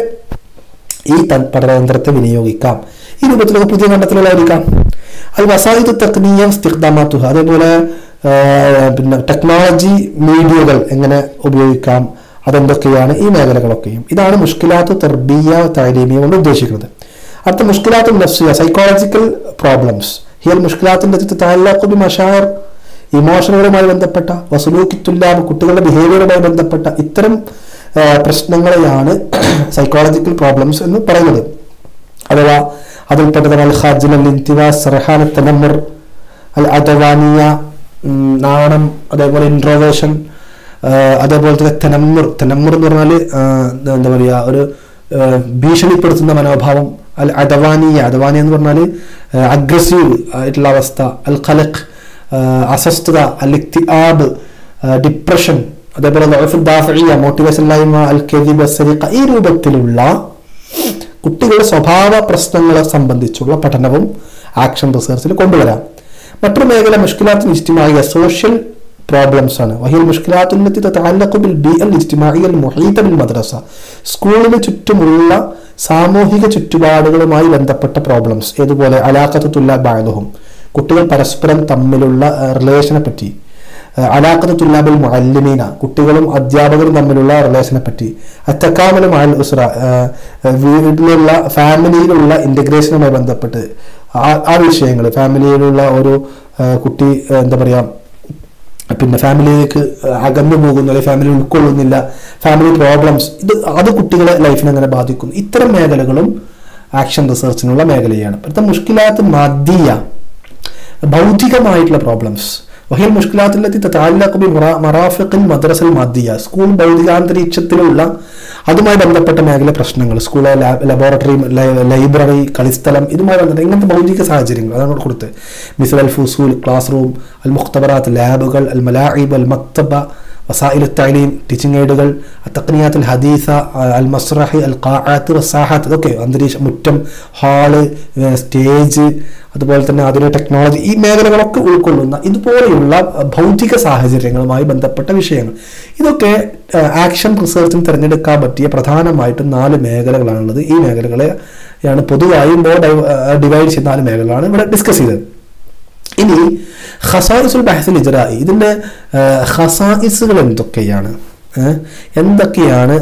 ഈ ത- പഠനതന്ത്രത്തെ വിനിയോഗിക്കാം ഈ രൂപത്തിലൊക്കെ പുതിയ കണ്ടെത്തലുകളായിരിക്കാം അത് വസായിദ് തക്നീയ ഇസ്തിഖ്ദാമാത്തുഹ അതേപോലെ ആ, പിന്നെ ടെക്നോളജി മീഡിയകൾ എങ്ങനെ ഉപയോഗിക്കാം അതെന്തൊക്കെയാണ് ഈ മേഖലകളൊക്കെയും ഇതാണ് മുഷ്കിലാത്ത് തെർബിയ താലീമിയ കൊണ്ട് ഉദ്ദേശിക്കുന്നത് അടുത്ത മുഷ്കിലാത്ത് നഫ്സിയ സൈക്കോളജിക്കൽ പ്രോബ്ലംസ് ഹിയൽ മുഷ്കിലാത്തിന്റെ താലാഖുബി മഷായർ ഇമോഷനുകളുമായി ബന്ധപ്പെട്ട വസുലൂക്കിത്തുല്ലാബ് കുട്ടികളുടെ ബിഹേവിയറുമായി ബന്ധപ്പെട്ട ഇത്തരം ആ, പ്രശ്നങ്ങളെയാണ് സൈക്കോളജിക്കൽ പ്രോബ്ലംസ് എന്ന് പറയുന്നത് അഥവാ അതിൽപ്പെട്ടതാണ് അൽ ഖാജിൽ അൽ ഇന്തിവാസ് സർഹാൻ തനമുർ അൽ അദവാനിയ ഉം, നാണം അതേപോലെ ഇൻട്രോവേഷൻ അതേപോലെ തന്നെ തെനമ്മുർ തെനമ്മുർ എന്ന് പറഞ്ഞാൽ എന്താ പറയുക ഒരു ആ, ഭീഷണിപ്പെടുത്തുന്ന മനോഭാവം അൽ അദവാനിയ അദവാനിയ എന്ന് പറഞ്ഞാൽ അഗ്രസീവ് ആയിട്ടുള്ള അവസ്ഥ അൽ ഖലഖ് ആ, അസ്വസ്ഥത അൽ ഇക്തിആബ് ഡിപ്രഷൻ അതേപോലെ ദഅഫുൽ ദാഫിയ മോട്ടിവേഷൻ ഇല്ലായ്മ അൽ കെദിബ് സരിഖ ഈ രൂപത്തിലുള്ള കുട്ടികളുടെ സ്വഭാവ പ്രശ്നങ്ങളെ സംബന്ധിച്ചുള്ള പഠനവും ആക്ഷൻ റിസർച്ചിൽ കൊണ്ടുവരാം മറ്റൊരു മേഖല മുഷ്കിലാത്ത് ഇജ്തിമായ സോഷ്യൽ പ്രോബ്ലംസ് ആണ് വഹിൽ മുഷ്കിലാത്തുല്ലത്തി തതഅല്ലഖു ബിൽ ബിഅൽ ഇജ്തിമാഇയ അൽ മുഹീത ബിൽ മദ്രസ സ്കൂളിന് ചുറ്റുമുള്ള സാമൂഹിക ചുറ്റുപാടുകളുമായി ബന്ധപ്പെട്ട പ്രോബ്ലംസ് ഏതുപോലെ അലാഖത്തു തുല്ലാ ബാദുഹും കുട്ടികൾ പരസ്പരം തമ്മിലുള്ള റിലേഷനെ പറ്റി അലാഖത്ത് തുല്ലാബുൽ മുഅല്ലിമീന കുട്ടികളും അധ്യാപകരും തമ്മിലുള്ള റിലേഷനെ പറ്റി അത്തക്കാമലും അൽ ഉസ്ര ഏഹ് വീട്ടിലുള്ള ഫാമിലിയിലുള്ള ഇൻ്റഗ്രേഷനുമായി ബന്ധപ്പെട്ട് ആ ആ വിഷയങ്ങൾ ഫാമിലിയിലുള്ള ഒരു ഏഹ് കുട്ടി ഏഹ് എന്താ പറയുക പിന്നെ ഫാമിലിയിലേക്ക് അകന്നു പോകുന്നു അല്ലെങ്കിൽ ഫാമിലി ഉൾക്കൊള്ളുന്നില്ല ഫാമിലി പ്രോബ്ലംസ് ഇത് അത് കുട്ടികളെ ലൈഫിനെ അങ്ങനെ ബാധിക്കുന്നു ഇത്തരം മേഖലകളും ആക്ഷൻ റിസർച്ചിനുള്ള മേഖലയാണ് ഇപ്പോഴത്തെ മുഷ്കിലാത്ത് മദിയ ഭൗതികമായിട്ടുള്ള പ്രോബ്ലംസ് വഹിൽ മുഷ്കിലാത്തിലെത്തി താലിലാക്കുബി മറാഫിഖിൽ മദ്രസൽ മദിയ സ്കൂൾ ഭൗതികാന്തരീക്ഷത്തിലുള്ള അതുമായി ബന്ധപ്പെട്ട മേഖല പ്രശ്നങ്ങൾ സ്കൂൾ ലബോറട്ടറി ലൈബ്രറി കളിസ്ഥലം ഇതുമായി ബന്ധപ്പെട്ട ഇങ്ങനത്തെ ഭൗതിക സാഹചര്യങ്ങൾ അതാണ് ഇവിടെ കൊടുത്ത് മിസൽ അൽ ഫുസൂൽ ക്ലാസ് റൂം അൽ മുഖ്തബറാത്ത് ലാബുകൾ അൽ മലാഇബ് അൽ മക്തബ വസായിൽ തൈലീം ടീച്ചിങ് എയ്ഡുകൾ തക്നിയാത്ത് അൽ ഹദീസ അൽ മസ്റഹി അൽ ഖാഅത്ത് വസാഹത്ത് ഇതൊക്കെ അന്തരീക്ഷം മുറ്റം ഹാള് സ്റ്റേജ് അതുപോലെ തന്നെ ആധുനിക ടെക്നോളജി ഈ മേഖലകളൊക്കെ ഉൾക്കൊള്ളുന്ന ഇതുപോലെയുള്ള ഭൗതിക സാഹചര്യങ്ങളുമായി ബന്ധപ്പെട്ട വിഷയങ്ങൾ ഇതൊക്കെ ആക്ഷൻ റിസർച്ചിന് തിരഞ്ഞെടുക്കാൻ പറ്റിയ പ്രധാനമായിട്ടും നാല് മേഖലകളാണുള്ളത് ഈ മേഖലകളെയാണ് പൊതുവായും ഡിവൈഡ് ചെയ്ത നാല് മേഖലകളാണ് ഇവിടെ ഡിസ്കസ് ചെയ്തത് ഇനി ഖസായിസുൽ ബഹസുൽ ഇജ്രായി ഇതിൻ്റെ ഖസായിസുകൾ എന്തൊക്കെയാണ് ഏഹ് എന്തൊക്കെയാണ്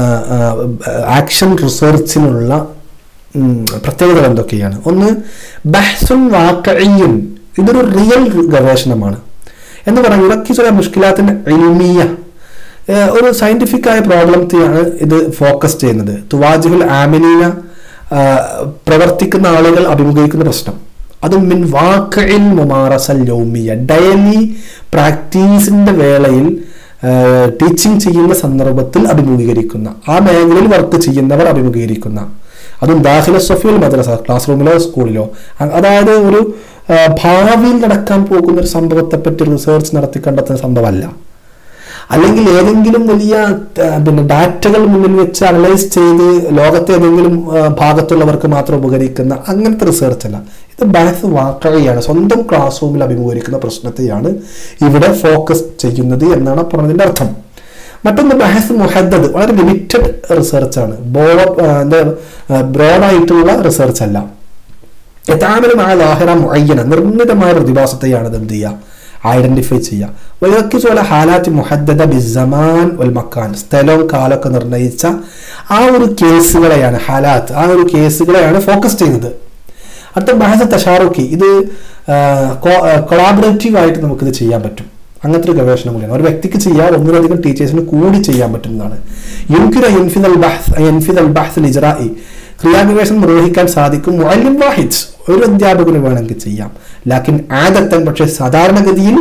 ആക്ഷൻ റിസർച്ചിനുള്ള പ്രത്യേകതകൾ എന്തൊക്കെയാണ് ഒന്ന് ബഹ്സുൻ വാക്കയ്യൻ ഇതൊരു റിയൽ ഗവേഷണമാണ് എന്ന് പറഞ്ഞാൽ ഇറക്കി ചില മുഷ്കിലാത്തിൻ്റെ എൽമിയ ഒരു സയന്റിഫിക് ആയ പ്രോബ്ലത്തെയാണ് ഇത് ഫോക്കസ് ചെയ്യുന്നത് തുവാജുൽ ആമിലീന പ്രവർത്തിക്കുന്ന ആളുകൾ അഭിമുഖീകരിക്കുന്ന പ്രശ്നം അതും മിൻ വാക്കയിൽ മുമാറസൽ യൗമിയ ഡെയിലി പ്രാക്ടീസിന്റെ വേളയിൽ ടീച്ചിങ് ചെയ്യുന്ന സന്ദർഭത്തിൽ അഭിമുഖീകരിക്കുന്ന ആ മേഖലയിൽ വർക്ക് ചെയ്യുന്നവർ അഭിമുഖീകരിക്കുന്ന അതും ദാഖില സൊഫിയൽ മദ്രസ ക്ലാസ് റൂമിലോ സ്കൂളിലോ അതായത് ഒരു ഭാവിയിൽ നടക്കാൻ പോകുന്ന ഒരു സംഭവത്തെ പറ്റി റിസർച്ച് നടത്തി കണ്ടെത്തുന്ന സംഭവമല്ല അല്ലെങ്കിൽ ഏതെങ്കിലും വലിയ പിന്നെ ഡാറ്റകൾ മുന്നിൽ വെച്ച് അനലൈസ് ചെയ്ത് ലോകത്തെ ഏതെങ്കിലും ഭാഗത്തുള്ളവർക്ക് മാത്രം ഉപകരിക്കുന്ന അങ്ങനത്തെ റിസർച്ച് അല്ല ഇത് ബാസ് വാക്കഴയാണ് സ്വന്തം ക്ലാസ് റൂമിൽ അഭിമുഖീകരിക്കുന്ന പ്രശ്നത്തെയാണ് ഇവിടെ ഫോക്കസ് ചെയ്യുന്നത് എന്നാണ് പറഞ്ഞതിൻ്റെ അർത്ഥം മറ്റൊന്ന് ബഹസ് മുഹദ്ദദ് വളരെ ലിമിറ്റഡ് റിസർച്ചാണ് ബോർഡ് എന്താ ബ്രോഡായിട്ടുള്ള റിസർച്ച് അല്ല എത്താമലും ആ ലാഹിറ മുഅയ്യന നിർമ്മിതമായ പ്രതിഭാസത്തെയാണ് ഇത് എന്ത് ചെയ്യുക ഐഡന്റിഫൈ ചെയ്യുക വയക്കിച്ചു പോലെ ഹാലാറ്റ് മുഹദ്ദദ ബിസമാൻ വൽ മക്കാൻ സ്ഥലവും കാലമൊക്കെ നിർണ്ണയിച്ച ആ ഒരു കേസുകളെയാണ് ഹാലാത്ത് ആ ഒരു കേസുകളെയാണ് ഫോക്കസ് ചെയ്യുന്നത് അടുത്ത ബഹസ തഷാറുക്കി ഇത് കൊളാബറേറ്റീവ് ആയിട്ട് നമുക്കിത് ചെയ്യാൻ പറ്റും അങ്ങനത്തെ ഒരു ഗവേഷണം കൂടിയാണ് ഒരു വ്യക്തിക്ക് ചെയ്യാൻ ഒന്നിലധികം ടീച്ചേഴ്സിന് കൂടി ചെയ്യാൻ പറ്റുന്നതാണ് യുൻകിര യൻഫിദൽ ബഹ്സ് യൻഫിദൽ ബഹ്സ് ഇജ്റായി ക്രിയാഗവേഷണം നിർവഹിക്കാൻ സാധിക്കും മുഅല്ലിം വാഹിദ് ഒരു അധ്യാപകന് വേണമെങ്കിൽ ചെയ്യാം ലാക്കിൻ ആദത്തൻ പക്ഷേ സാധാരണഗതിയിൽ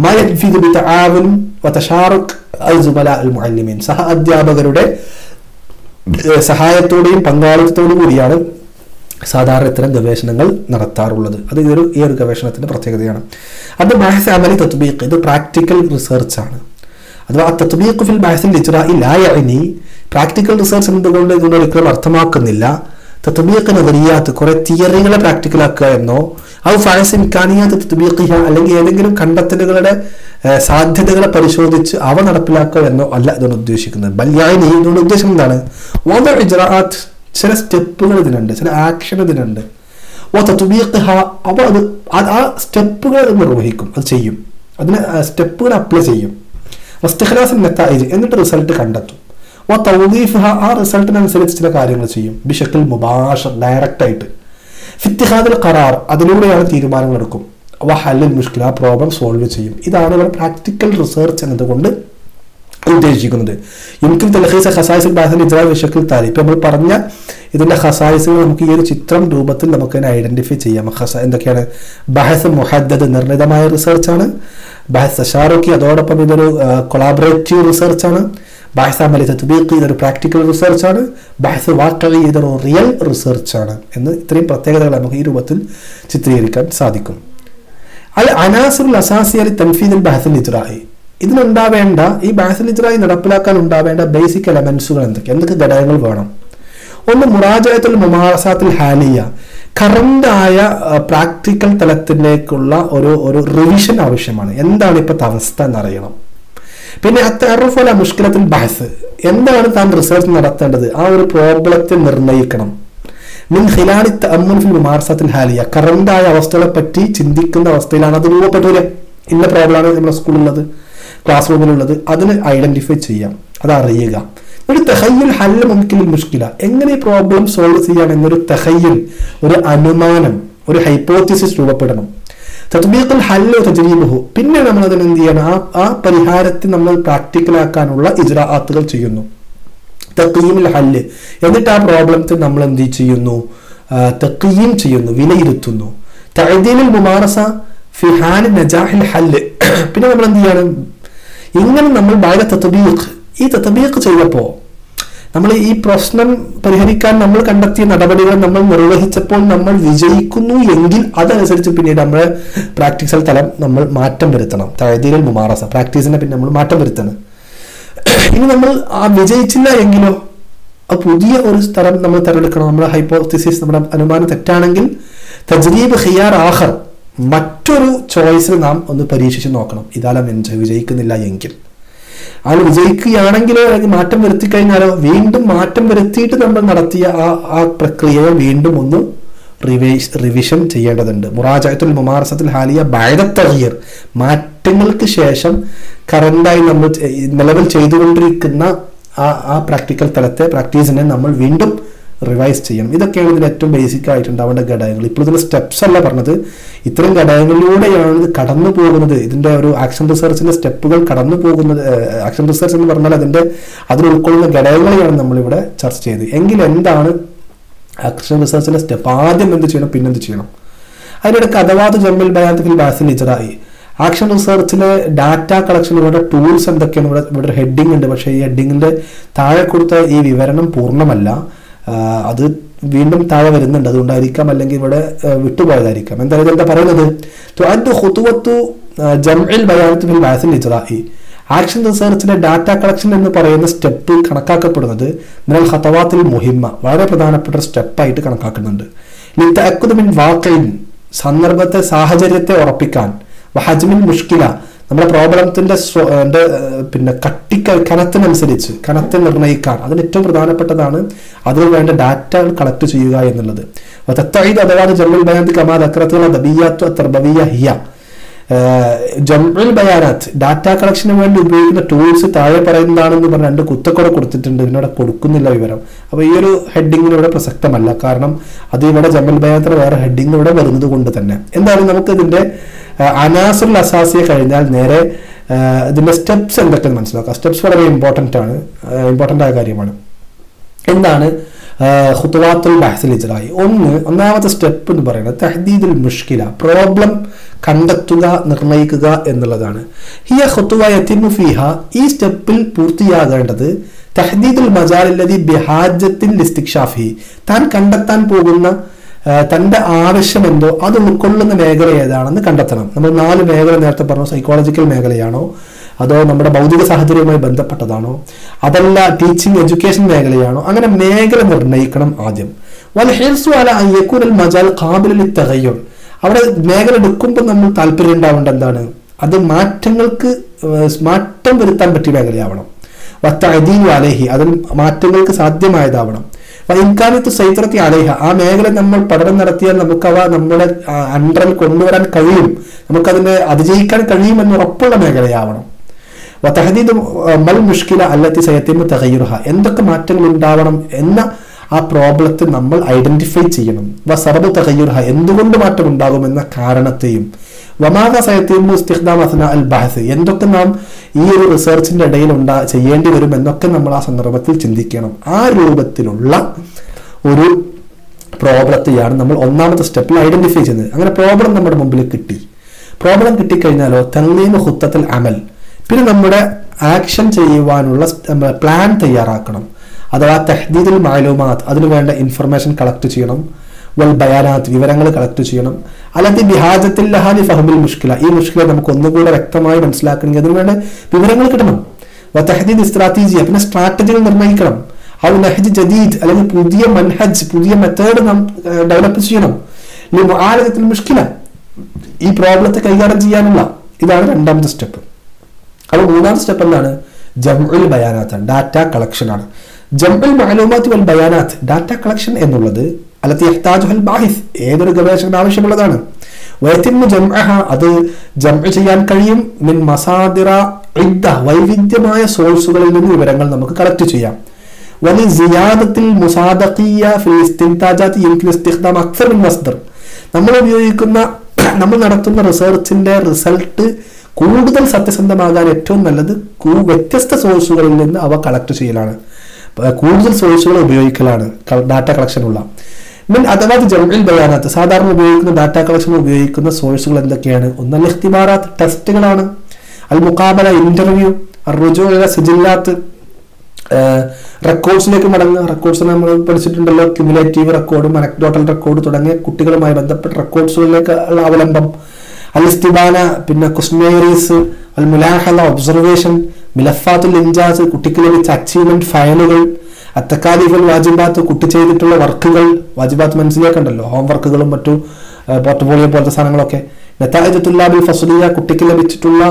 സഹ അധ്യാപകരുടെ സഹായത്തോടെയും പങ്കാളിത്തത്തോടു കൂടിയാണ് സാധാരണ ഇത്തരം ഗവേഷണങ്ങൾ നടത്താറുള്ളത് അത് ഇതൊരു ഈ ഒരു ഗവേഷണത്തിന്റെ പ്രത്യേകതയാണ് അത് ബാഹസ് അമലി തത്ബീഖ് ഇത് പ്രാക്ടിക്കൽ റിസർച്ച് ആണ് അഥവാ തത്ബീഖ് ഫിൽ ബാഹസിൽ ഇജ്റാഇ ലാ യഅനി പ്രാക്ടിക്കൽ റിസർച്ച് എന്നതുകൊണ്ട് ഇതുകൊണ്ട് ഒരിക്കലും അർത്ഥമാക്കുന്നില്ല തത്ബീഖ് നദരിയാത്ത് കുറെ തിയറികളെ പ്രാക്ടിക്കലാക്കുക എന്നോ അത് ഫായസ് ഇംകാനിയാത്ത് തത്ബീഖിഹ അല്ലെങ്കിൽ ഏതെങ്കിലും കണ്ടെത്തലുകളുടെ സാധ്യതകളെ പരിശോധിച്ച് അവ നടപ്പിലാക്കുക എന്നോ അല്ല ഇതുകൊണ്ട് ഉദ്ദേശിക്കുന്നത് ബല്യായനി ഇതുകൊണ്ട് ഉദ്ദേശം എന്താണ് വദ ഇജ്റാഅത്ത് ചില സ്റ്റെപ്പുകൾ ഇതിനുണ്ട് ചില ആക്ഷൻ ഇതിനുണ്ട് ഓ തത്ബീഖിഹ അവ അത് ആ സ്റ്റെപ്പുകൾ നിർവഹിക്കും അത് ചെയ്യും അതിന് സ്റ്റെപ്പുകൾ അപ്ലൈ ചെയ്യും വസ്തുഖലാസിൻ നെത്തായിജ് എന്നിട്ട് റിസൾട്ട് കണ്ടെത്തും ഓ തൗദീഫ് ആ റിസൾട്ടിനനുസരിച്ച് ചില കാര്യങ്ങൾ ചെയ്യും ബിഷക്കിൽ മുബാഷ ഡയറക്റ്റ് ആയിട്ട് ഫിത്തിഹാദിൽ കരാർ അതിലൂടെയാണ് തീരുമാനങ്ങൾ എടുക്കും അവ ഹല്ലിൽ മുഷ്കിൽ ആ പ്രോബ്ലം സോൾവ് ചെയ്യും ഇതാണ് ഇവിടെ പ്രാക്ടിക്കൽ റിസർച്ച് എന്നതുകൊണ്ട് ഉദ്ദേശിക്കുന്നത് യുമിക്കിൽ തലഹീസ ഖസായിസിൽ ബാസിൽ ഇജ്രാ വിഷക്കിൽ താലി ഇപ്പം നമ്മൾ പറഞ്ഞ ഇതിൻ്റെ ഖസായിസുകൾ നമുക്ക് ഈ ഒരു ചിത്രം രൂപത്തിൽ നമുക്ക് തന്നെ ഐഡന്റിഫൈ ചെയ്യാം ഖസ എന്തൊക്കെയാണ് ബഹസ് മുഹദ്ദദ് നിർണിതമായ റിസർച്ചാണ് ബഹസ് ഷാറുഖി അതോടൊപ്പം ഇതൊരു കൊളാബറേറ്റീവ് റിസർച്ചാണ് ബഹസ് അമലി തത്ബീഖ് ഇതൊരു പ്രാക്ടിക്കൽ റിസർച്ചാണ് ബഹസ് വാക്കവി ഇതൊരു റിയൽ റിസർച്ചാണ് എന്ന് ഇത്രയും പ്രത്യേകതകൾ നമുക്ക് ഈ രൂപത്തിൽ ചിത്രീകരിക്കാൻ സാധിക്കും അൽ അനാസുൽ അസാസി അലി തൻഫീദുൽ ബഹസുൽ ഇജ്രാഹി ഇതിനുണ്ടാവേണ്ട ഈ ബാസിൽ ഇജ്രായി നടപ്പിലാക്കാൻ ഉണ്ടാവേണ്ട ബേസിക് എലമെന്റ്സുകൾ എന്തൊക്കെ എന്തൊക്കെ ഘടകങ്ങൾ വേണം ഒന്ന് മുറാജയത്തുൽ മുമാറസാത്തിൽ ഹാലിയ കറണ്ടായ പ്രാക്ടിക്കൽ തലത്തിലേക്കുള്ള ഒരു ഒരു റിവിഷൻ ആവശ്യമാണ് എന്താണ് ഇപ്പോഴത്തെ അവസ്ഥ എന്നറിയണം പിന്നെ അത്തറുഫല മുഷ്കിലത്തിൽ ബഹസ് എന്താണ് താൻ റിസർച്ച് നടത്തേണ്ടത് ആ ഒരു പ്രോബ്ലത്തെ നിർണ്ണയിക്കണം മിൻ ഹിലാലി തമ്മുൻ ഫിൽ മുമാർസത്തിൽ ഹാലിയ കറണ്ടായ അവസ്ഥകളെ പറ്റി ചിന്തിക്കുന്ന അവസ്ഥയിലാണ് അത് രൂപപ്പെട്ടത് ഇന്ന പ്രോബ്ലമാണ് നമ്മുടെ സ്കൂളിലുള്ളത് ക്ലാസ് റൂമിലുള്ളത് അതിന് ഐഡന്റിഫൈ ചെയ്യാം അത് അറിയുക ഒരു തെഹയ്യൽ ഹല്ല മുൻകിൽ മുഷ്കില എങ്ങനെ ഈ പ്രോബ്ലം സോൾവ് ചെയ്യാം എന്നൊരു തെഹയ്യൽ ഒരു അനുമാനം ഒരു ഹൈപ്പോത്തിസിസ് രൂപപ്പെടണം തത്ബീഖുൽ ഹല്ലോ തജരീബുഹു പിന്നെ നമ്മൾ അതിന് എന്ത് ചെയ്യണം ആ ആ പരിഹാരത്തെ നമ്മൾ പ്രാക്ടിക്കലാക്കാനുള്ള ഇജ്രാഅത്തുകൾ ചെയ്യുന്നു തക്കീമിൽ ഹല്ല് എന്നിട്ട് ആ പ്രോബ്ലത്തെ നമ്മൾ എന്ത് ചെയ്യുന്നു തക്കീം ചെയ്യുന്നു വിലയിരുത്തുന്നു തഴദീനിൽ മുമാറസ ഫിഹാൻ നജാഹിൽ ഹല്ല് പിന്നെ നമ്മൾ എന്ത് ചെയ്യണം ഇങ്ങനെ നമ്മൾ ബാല തത്തബീഖ് ഈ തത്തബീഖ് ചെയ്തപ്പോൾ നമ്മൾ ഈ പ്രശ്നം പരിഹരിക്കാൻ നമ്മൾ കണ്ടെത്തിയ നടപടികൾ നമ്മൾ നിർവഹിച്ചപ്പോൾ നമ്മൾ വിജയിക്കുന്നു എങ്കിൽ അതനുസരിച്ച് പിന്നീട് നമ്മുടെ പ്രാക്ടീസൽ തലം നമ്മൾ മാറ്റം വരുത്തണം തഴദീനിൽ മുമാറസ പ്രാക്ടീസിനെ പിന്നെ നമ്മൾ മാറ്റം വരുത്തണം ഇനി നമ്മൾ ആ വിജയിച്ചില്ല എങ്കിലോ ആ പുതിയ ഒരു സ്ഥലം നമ്മൾ തിരഞ്ഞെടുക്കണം നമ്മുടെ ഹൈപ്പോത്തിസിസ് നമ്മുടെ അനുമാനം തെറ്റാണെങ്കിൽ തജ്രീബ് ഹിയാർ ആഹർ മറ്റൊരു ചോയ്സിൽ നാം ഒന്ന് പരീക്ഷിച്ച് നോക്കണം ഇതാലും വിജയിക്കുന്നില്ല എങ്കിൽ ആൾ വിജയിക്കുകയാണെങ്കിലോ അല്ലെങ്കിൽ മാറ്റം വരുത്തി കഴിഞ്ഞാലോ വീണ്ടും മാറ്റം വരുത്തിയിട്ട് നമ്മൾ നടത്തിയ ആ ആ പ്രക്രിയയെ വീണ്ടും ഒന്ന് റിവൈസ് റിവിഷൻ ചെയ്യേണ്ടതുണ്ട് മുറാജത്തുൽ മുമാറസത്തുൽ ഹാലിയ ബൈദത്തഹിയർ മാറ്റങ്ങൾക്ക് ശേഷം കറണ്ടായി നമ്മൾ നിലവിൽ ചെയ്തുകൊണ്ടിരിക്കുന്ന ആ ആ പ്രാക്ടിക്കൽ തലത്തെ പ്രാക്ടീസിനെ നമ്മൾ വീണ്ടും റിവൈസ് ചെയ്യണം ഇതൊക്കെയാണ് ഇതിൽ ഏറ്റവും ബേസിക് ആയിട്ടുണ്ടാവേണ്ട ഘടകങ്ങൾ ഇപ്പോൾ ഇതിന്റെ സ്റ്റെപ്സ് അല്ല പറഞ്ഞത് ഇത്തരം ഘടകങ്ങളിലൂടെയാണ് ഇത് കടന്നു പോകുന്നത് ഇതിന്റെ ഒരു ആക്ഷൻ റിസർച്ചിന്റെ സ്റ്റെപ്പുകൾ കടന്നു പോകുന്നത് ആക്ഷൻ റിസർച്ച് എന്ന് പറഞ്ഞാൽ അതിന്റെ അതിൽ ഉൾക്കൊള്ളുന്ന ഘടകങ്ങളെയാണ് നമ്മളിവിടെ ചർച്ച ചെയ്തത് എങ്കിൽ എന്താണ് ആക്ഷൻ റിസർച്ചിന്റെ സ്റ്റെപ്പ് ആദ്യം എന്ത് ചെയ്യണം പിന്നെന്ത് ചെയ്യണം അതിനിടയ്ക്ക് അഥവാത് ജമ്മിൽ ബയാത്തിൽ ബാസിൽ ഇജറായി ആക്ഷൻ റിസർച്ചിലെ ഡാറ്റ കളക്ഷൻ ഇവിടെ ടൂൾസ് എന്തൊക്കെയാണ് ഇവിടെ ഇവിടെ ഒരു ഹെഡിങ് ഉണ്ട് പക്ഷേ ഈ ഹെഡിങ്ങിന്റെ താഴെ കൊടുത്ത ഈ വിവരണം പൂർണ്ണമല്ല അത് വീണ്ടും താഴെ വരുന്നുണ്ട് അതുകൊണ്ടായിരിക്കാം അല്ലെങ്കിൽ ഇവിടെ വിട്ടുപോയതായിരിക്കാം എന്തായാലും എന്താ പറയുന്നത് ഹുത്തുവത്തു ജംഇൽ ബയാനത്തുൽ ബാസിൽ ഇജ്റായി ആക്ഷൻ റിസർച്ചിലെ ഡാറ്റ കളക്ഷൻ എന്ന് പറയുന്ന സ്റ്റെപ്പ് കണക്കാക്കപ്പെടുന്നത് മിനൽ ഹത്തവാത്തിൽ മുഹിമ്മ വളരെ പ്രധാനപ്പെട്ട സ്റ്റെപ്പായിട്ട് കണക്കാക്കുന്നുണ്ട് ലിത്തഅക്കുദുമിൻ വാക്കയിൻ സന്ദർഭത്തെ സാഹചര്യത്തെ ഉറപ്പിക്കാൻ വഹജ്മിൻ മുഷ്കില നമ്മുടെ പ്രോബ്ലത്തിന്റെ പിന്നെ കട്ടിക്ക കനത്തിനനുസരിച്ച് കനത്തെ നിർണ്ണയിക്കാൻ അതിന് ഏറ്റവും പ്രധാനപ്പെട്ടതാണ് അതിന് വേണ്ട ഡാറ്റ കളക്ട് ചെയ്യുക എന്നുള്ളത് തത്തൈദ് അഥവാ ജമ്മൽ ബയാന്ത് കമാ അക്രത്തുള്ള ദബിയാത്തു തർബവിയ ഹിയ ജംഉൽ ബയാനാത്ത് ഡാറ്റ കളക്ഷന് വേണ്ടി ഉപയോഗിക്കുന്ന ടൂൾസ് താഴെ പറയുന്നതാണെന്ന് പറഞ്ഞ രണ്ട് കുത്തക്കൂടെ കൊടുത്തിട്ടുണ്ട് ഇതിനോടെ കൊടുക്കുന്നില്ല വിവരം അപ്പോൾ ഈ ഒരു ഹെഡിങ്ങിന് ഇവിടെ പ്രസക്തമല്ല കാരണം അത് ഇവിടെ ജമ്മൽ ബയാനത്തിന് വേറെ ഹെഡിങ് ഇവിടെ വരുന്നത് കൊണ്ട് തന്നെ എന്തായാലും നമുക്ക് ഇതിന്റെ അനാസുൽ അസാസിയെ കഴിഞ്ഞാൽ നേരെ ഇതിന്റെ സ്റ്റെപ്സ് എന്തൊക്കെ മനസ്സിലാക്കാം സ്റ്റെപ്സ് വളരെ ഇമ്പോർട്ടൻ്റ് ആണ് ഇമ്പോർട്ടൻ്റ് ആയ കാര്യമാണ് എന്താണ് ഹുത്തുവാത്തുൽ ബഹസിൽ ഇജ്രായി ഒന്ന് ഒന്നാമത്തെ സ്റ്റെപ്പ് എന്ന് പറയുന്നത് തഹദീദുൽ മുഷ്കില പ്രോബ്ലം കണ്ടെത്തുക നിർണയിക്കുക എന്നുള്ളതാണ് ഹിയ ഹുത്തുവ യത്തിമു ഫിഹ ഈ സ്റ്റെപ്പിൽ പൂർത്തിയാകേണ്ടത് തഹദീദുൽ മജാലില്ലതി ബിഹാജത്തിൽ ഇസ്തിക്ഷാഫി താൻ കണ്ടെത്താൻ പോകുന്ന തന്റെ ആവശ്യം എന്തോ അത് ഉൾക്കൊള്ളുന്ന മേഖല ഏതാണെന്ന് കണ്ടെത്തണം നമ്മൾ നാല് മേഖല നേരത്തെ പറഞ്ഞു സൈക്കോളജിക്കൽ മേഖലയാണോ അതോ നമ്മുടെ ഭൗതിക സാഹചര്യവുമായി ബന്ധപ്പെട്ടതാണോ അതല്ല ടീച്ചിങ് എഡ്യൂക്കേഷൻ മേഖലയാണോ അങ്ങനെ മേഖല നിർണ്ണയിക്കണം ആദ്യം വൽ ഹിർസു അല അയ്യക്കൂനൽ മജാൽ കാബിലി തകയ്യുർ അവിടെ മേഖല എടുക്കുമ്പോൾ നമ്മൾ താല്പര്യം ഉണ്ടാവേണ്ട എന്താണ് അത് മാറ്റങ്ങൾക്ക് മാറ്റം വരുത്താൻ പറ്റിയ മേഖലയാവണം വത്തഅദീൻ അലേഹി അതിൽ മാറ്റങ്ങൾക്ക് സാധ്യമായതാവണം ഇൻകാനത്ത് സൈത്രത്തി അലേഹ ആ മേഖല നമ്മൾ പഠനം നടത്തിയാൽ നമുക്ക് അവ നമ്മുടെ അണ്ടറിൽ കൊണ്ടുവരാൻ കഴിയും നമുക്കതിനെ അതിജയിക്കാൻ കഴിയുമെന്ന് ഉറപ്പുള്ള മേഖലയാവണം വതഹദീദ് മൽ മുഷ്കില അല്ലത്തി സയത്തിമു തഗയ്യുറഹ എന്തൊക്കെ മാറ്റങ്ങൾ ഉണ്ടാവണം എന്ന ആ പ്രോബ്ലത്തെ നമ്മൾ ഐഡന്റിഫൈ ചെയ്യണം വ സബബ് തഗയ്യുറഹ എന്തുകൊണ്ട് മാറ്റം ഉണ്ടാകുമെന്ന കാരണത്തെയും വമാക സയത്തിമു ഇസ്തിഖ്ദാം അസ്ന അൽ ബഹസ് എന്തൊക്കെ നാം ഈ ഒരു റിസർച്ചിന്റെ ഇടയിൽ ഉണ്ടാ ചെയ്യേണ്ടി വരും എന്നൊക്കെ നമ്മൾ ആ സന്ദർഭത്തിൽ ചിന്തിക്കണം ആ രൂപത്തിലുള്ള ഒരു പ്രോബ്ലത്തെയാണ് നമ്മൾ ഒന്നാമത്തെ സ്റ്റെപ്പിൽ ഐഡന്റിഫൈ ചെയ്യുന്നത് അങ്ങനെ പ്രോബ്ലം നമ്മുടെ മുമ്പിൽ കിട്ടി പ്രോബ്ലം കിട്ടിക്കഴിഞ്ഞാലോ തന്നീമ ഹുത്തത്തിൽ അമൽ പിന്നെ നമ്മുടെ ആക്ഷൻ ചെയ്യുവാനുള്ള പ്ലാൻ തയ്യാറാക്കണം അഥവാ തെഹദീദുൽ മാലൂമാത്ത് അതിനു വേണ്ട ഇൻഫർമേഷൻ കളക്ട് ചെയ്യണം വൽ ബയാനാത്ത് വിവരങ്ങൾ കളക്ട് ചെയ്യണം അല്ലാതെ ബിഹാജത്തിൽ ലഹാലി ഫഹമിൽ മുഷ്കില ഈ മുഷ്കില നമുക്ക് ഒന്നുകൂടെ വ്യക്തമായി മനസ്സിലാക്കണമെങ്കിൽ അതിനു വേണ്ട വിവരങ്ങൾ കിട്ടണം തെഹദീദ് സ്ട്രാറ്റജിയ പിന്നെ സ്ട്രാറ്റജികൾ നിർണ്ണയിക്കണം അത് നഹജ് ജദീദ് അല്ലെങ്കിൽ പുതിയ മൻഹജ് പുതിയ മെത്തേഡ് നാം ഡെവലപ്പ് ചെയ്യണം ആലത്തിൽ മുഷ്കില ഈ പ്രോബ്ലത്തെ കൈകാര്യം ചെയ്യാനുള്ള ഇതാണ് രണ്ടാമത്തെ സ്റ്റെപ്പ് അപ്പോൾ മൂന്നാമത്തെ സ്റ്റെപ്പ് എന്താണ് ജംഉൽ ബയാനാത്ത് ഡാറ്റ കളക്ഷൻ ആണ് ജംഉൽ മഅലൂമാത്ത് വൽ ബയാനാത്ത് ഡാറ്റ കളക്ഷൻ എന്നുള്ളത് അല്ലത്തി യഹ്താജുൽ ബാഹിസ് ഏതൊരു ഗവേഷകന് ആവശ്യമുള്ളതാണ് വയത്തിമു ജംഅഹ അത് ജംഅ ചെയ്യാൻ കഴിയും മിൻ മസാദിറ ഇദ്ദ വൈവിധ്യമായ സോഴ്സുകളിൽ നിന്ന് വിവരങ്ങൾ നമുക്ക് കളക്ട് ചെയ്യാം വലി സിയാദത്തിൽ മുസാദഖിയ ഫിൽ ഇസ്തിൻതാജാത്ത് യംകിൻ ഇസ്തിഖ്ദാം അക്സർ മിൻ മസ്ദർ നമ്മൾ ഉപയോഗിക്കുന്ന നമ്മൾ നടത്തുന്ന റിസർച്ചിന്റെ റിസൾട്ട് കൂടുതൽ സത്യസന്ധമാകാൻ ഏറ്റവും നല്ലത് കൂ- വ്യത്യസ്ത സോഴ്സുകളിൽ നിന്ന് അവ കളക്ട് ചെയ്യലാണ് പ- കൂടുതൽ സോഴ്സുകൾ ഉപയോഗിക്കലാണ് ഡാറ്റ കളക്ഷനുള്ള മിൻ അഥവാ ജംഇൽ ബയാനാത്ത് സാധാരണ ഉപയോഗിക്കുന്ന ഡാറ്റ കളക്ഷൻ ഉപയോഗിക്കുന്ന സോഴ്സുകൾ എന്തൊക്കെയാണ് ഒന്ന് അൽ ഇഖ്തിബാറാത്ത് ടെസ്റ്റുകളാണ് അൽ മുഖാബല ഇന്റർവ്യൂ റുജു സിജില്ലാത്ത് റെക്കോർഡ്സിലേക്ക് മടങ്ങുക റെക്കോർഡ്സ് നമ്മൾ പഠിച്ചിട്ടുണ്ടല്ലോ ക്യുമുലേറ്റീവ് റെക്കോർഡും അനക്ഡോട്ടൽ റെക്കോർഡ് തുടങ്ങിയ കുട്ടികളുമായി ബന്ധപ്പെട്ട റെക്കോർഡ്സുകളിലേക്ക് ഉള്ള അവലംബം അൽ ഇസ്തിബാന പിന്നെ കുസ്മേറീസ് അൽ മുലാഹല ഒബ്സർവേഷൻ മിലഫാത്തുൽ ഇൻജാസ് കുട്ടിക്ക് ലഭിച്ച അച്ചീവ്മെന്റ് ഫയലുകൾ അത്തക്കാലിഫൽ വാജിബാത്ത് കുട്ടി ചെയ്തിട്ടുള്ള വർക്കുകൾ വാജിബാത്ത് മനസ്സിലാക്കണ്ടല്ലോ ഹോം വർക്കുകളും മറ്റു പോർട്ട്ഫോളിയോ പോലത്തെ സാധനങ്ങളൊക്കെ നത്താജത്തുല്ലാബിൽ ഫസുലിയ കുട്ടിക്ക് ലഭിച്ചിട്ടുള്ള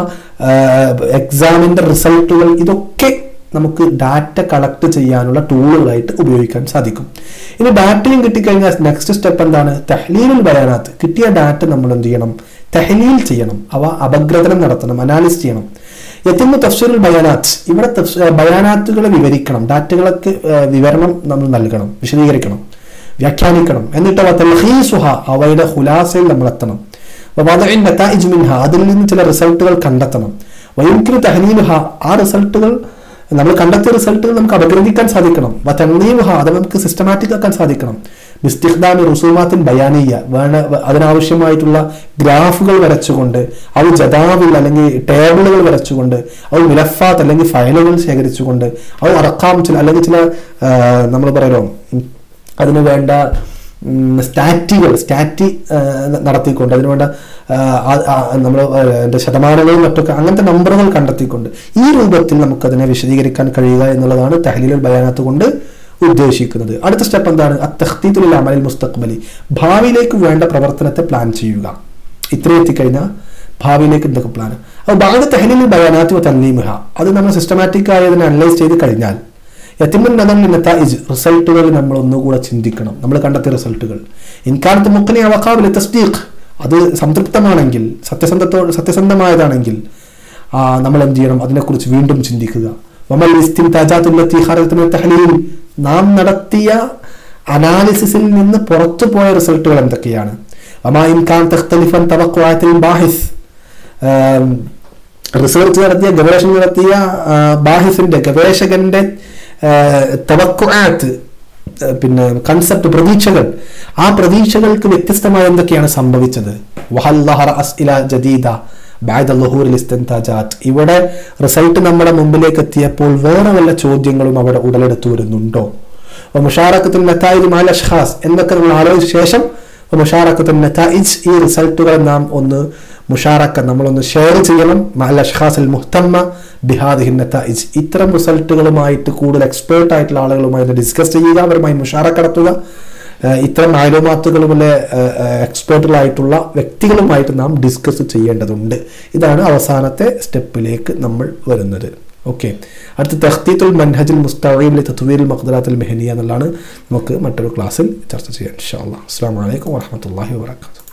എക്സാമിന്റെ റിസൾട്ടുകൾ ഇതൊക്കെ നമുക്ക് ഡാറ്റ കളക്ട് ചെയ്യാനുള്ള ടൂളുകളായിട്ട് ഉപയോഗിക്കാൻ സാധിക്കും ഇനി ഡാറ്റയും കിട്ടിക്കഴിഞ്ഞാൽ നെക്സ്റ്റ് സ്റ്റെപ്പ് എന്താണ് തഹ്ലീലുൽ ബയാനാത്ത് കിട്ടിയ ഡാറ്റ നമ്മൾ എന്ത് ചെയ്യണം തഹ്ലീൽ ചെയ്യണം അവ അപഗ്രഥനം നടത്തണം അനാലിസ് ചെയ്യണം എത്തുന്ന തഫ്സീറുൽ ബയാനാത്ത് ഇവിടെ തഫ്സ്- ബയാനാത്തുകളെ വിവരിക്കണം ഡാറ്റകളൊക്കെ ഏഹ്, വിവരണം നമ്മൾ നൽകണം വിശദീകരിക്കണം വ്യാഖ്യാനിക്കണം എന്നിട്ട് അവ തൽഹീസുഹ അവയുടെ ഹുലാസയിൽ നമ്മൾ എത്തണം വദഇൻ നതായിജ് മിൻഹ അതിൽ നിന്ന് ചില റിസൾട്ടുകൾ കണ്ടെത്തണം വയുംകിന് തഹനീലുഹ ആ റിസൾട്ടുകൾ നമ്മൾ കണ്ടെത്തിയ റിസൾട്ടുകൾ നമുക്ക് അപഗ്രഥിക്കാൻ സാധിക്കണം വതന്നീമുഹ അത് നമുക്ക് സിസ്റ്റമാറ്റിക് ആക്കാൻ സാധിക്കണം ബിസ്തിഖ്ദാമി റുസൂമാത്തിൻ ബയാനീയ വേണ അതിനാവശ്യമായിട്ടുള്ള ഗ്രാഫുകൾ വരച്ചുകൊണ്ട് അവ ജദാവിൽ അല്ലെങ്കിൽ ടേബിളുകൾ വരച്ചുകൊണ്ട് അവ മിലഫാത്ത് അല്ലെങ്കിൽ ഫയലുകൾ ശേഖരിച്ചുകൊണ്ട് അവ അറക്കാം ചില അല്ലെങ്കിൽ ചില നമ്മൾ പറയലോ ഉം, അതിന് വേണ്ട സ്റ്റാറ്റികൾ സ്റ്റാറ്റി നടത്തിക്കൊണ്ട് അതിനുവേണ്ട നമ്മൾ എൻ്റെ ശതമാനങ്ങളും മറ്റൊക്കെ അങ്ങനത്തെ നമ്പറുകൾ കണ്ടെത്തിക്കൊണ്ട് ഈ രൂപത്തിൽ നമുക്കതിനെ വിശദീകരിക്കാൻ കഴിയുക എന്നുള്ളതാണ് തഹലീലുൽ ബയാനത്ത് കൊണ്ട് ഉദ്ദേശിക്കുന്നത് അടുത്ത സ്റ്റെപ്പ് എന്താണ് അത്തഖ്തീത്തുൽ അമലിൽ മുസ്തഖ്ബലി ഭാവിയിലേക്ക് വേണ്ട പ്രവർത്തനത്തെ പ്ലാൻ ചെയ്യുക ഇത്രയും എത്തിക്കഴിഞ്ഞാൽ ഭാവിയിലേക്ക് എന്തൊക്കെ പ്ലാൻ അപ്പോൾ ഭാഗ തഹലീലുൽ ബയാനാത്ത് തന്നീമുഹ അത് നമ്മൾ സിസ്റ്റമാറ്റിക് ആയി അതിനെ അനലൈസ് ചെയ്ത് കഴിഞ്ഞാൽ യത്തിമുൻ നദം നത്തായിജ് റിസൾട്ടുകൾ നമ്മൾ ഒന്നുകൂടെ ചിന്തിക്കണം നമ്മൾ കണ്ടെത്തിയ റിസൾട്ടുകൾ ഇൻകാലത്ത് മുക്കനെ അവക്കാവില്ല തസ്ദീഖ് അത് സംതൃപ്തമാണെങ്കിൽ സത്യസന്ധത്തോ സത്യസന്ധമായതാണെങ്കിൽ ആ, നമ്മൾ എന്ത് ചെയ്യണം അതിനെക്കുറിച്ച് വീണ്ടും ചിന്തിക്കുക വമൽ ഇസ്തിൻതാജാത്തുല്ലത്തി ഖറജത് മിൻ തഹ്ലീൽ നാം നടത്തിയ അനാലിസിസിൽ നിന്ന് പുറത്തു പോയ റിസൾട്ടുകൾ എന്തൊക്കെയാണ് വമാ ഇൻകാൻ തഖ്തലിഫൻ തവഖുആത്തിൽ ബാഹിസ് റിസർച്ച് നടത്തിയ ഗവേഷണം നടത്തിയ ആ, ബാഹിസിന്റെ ഗവേഷകന്റെ തവക്കുആത്ത് പിന്നെ കൺസെപ്റ്റ് പ്രതീക്ഷകൾ ആ പ്രതീക്ഷകൾക്ക് വ്യത്യസ്തമായ എന്തൊക്കെയാണ് സംഭവിച്ചത് വഹൽ ലഹറ അസ്ഇല ജദീദ ബാദ ലുഹൂറിൽ ഇസ്തിൻതാജാത്ത് ഇവിടെ റിസൾട്ട് നമ്മുടെ മുമ്പിലേക്ക് എത്തിയപ്പോൾ വേറെ വല്ല ചോദ്യങ്ങളും അവിടെ ഉടലെടുത്തു വരുന്നുണ്ടോ മുഷാറക്കത്തിൽ നത്തായിജ് മാൽ അഷ്ഖാസ് എന്നൊക്കെ നമ്മൾ ആലോചിച്ച ശേഷം മുഷാറക്കത്തിൽ നത്തായിജ് ഈ റിസൾട്ടുകൾ നാം ഒന്ന് മുഷാറക്ക നമ്മളൊന്ന് ഷെയർ ചെയ്യണം മാൽ അഷ്ഖാസ് അൽ മുഹത്തമ്മ ബിഹാദിഹിൻ നത്തായിജ് ഇത്തരം റിസൾട്ടുകളുമായിട്ട് കൂടുതൽ എക്സ്പേർട്ട് ആയിട്ടുള്ള ആളുകളുമായി ഡിസ്കസ് ചെയ്യുക അവരുമായി മുഷാറക്ക നടത്തുക ഏഹ് ഇത്തരം മാലുമാത്തുകളുമിലെ എക്സ്പേർട്ടുകളായിട്ടുള്ള വ്യക്തികളുമായിട്ട് നാം ഡിസ്കസ് ചെയ്യേണ്ടതുണ്ട് ഇതാണ് അവസാനത്തെ സ്റ്റെപ്പിലേക്ക് നമ്മൾ വരുന്നത് ഓക്കെ അടുത്ത തഖ്തീത്തുൽ മൻഹജുൽ മുസ്തഖീം തത്വീൽ മഖ്ദറാത്തുൽ മെഹനിയ എന്നുള്ളതാണ് നമുക്ക് മറ്റൊരു ക്ലാസ്സിൽ ചർച്ച ചെയ്യാം ഇൻഷാ അല്ലാ അസ്സാം വലൈക്കും വാഹമത്തല്ലാഹി വാബർക്കാത്തു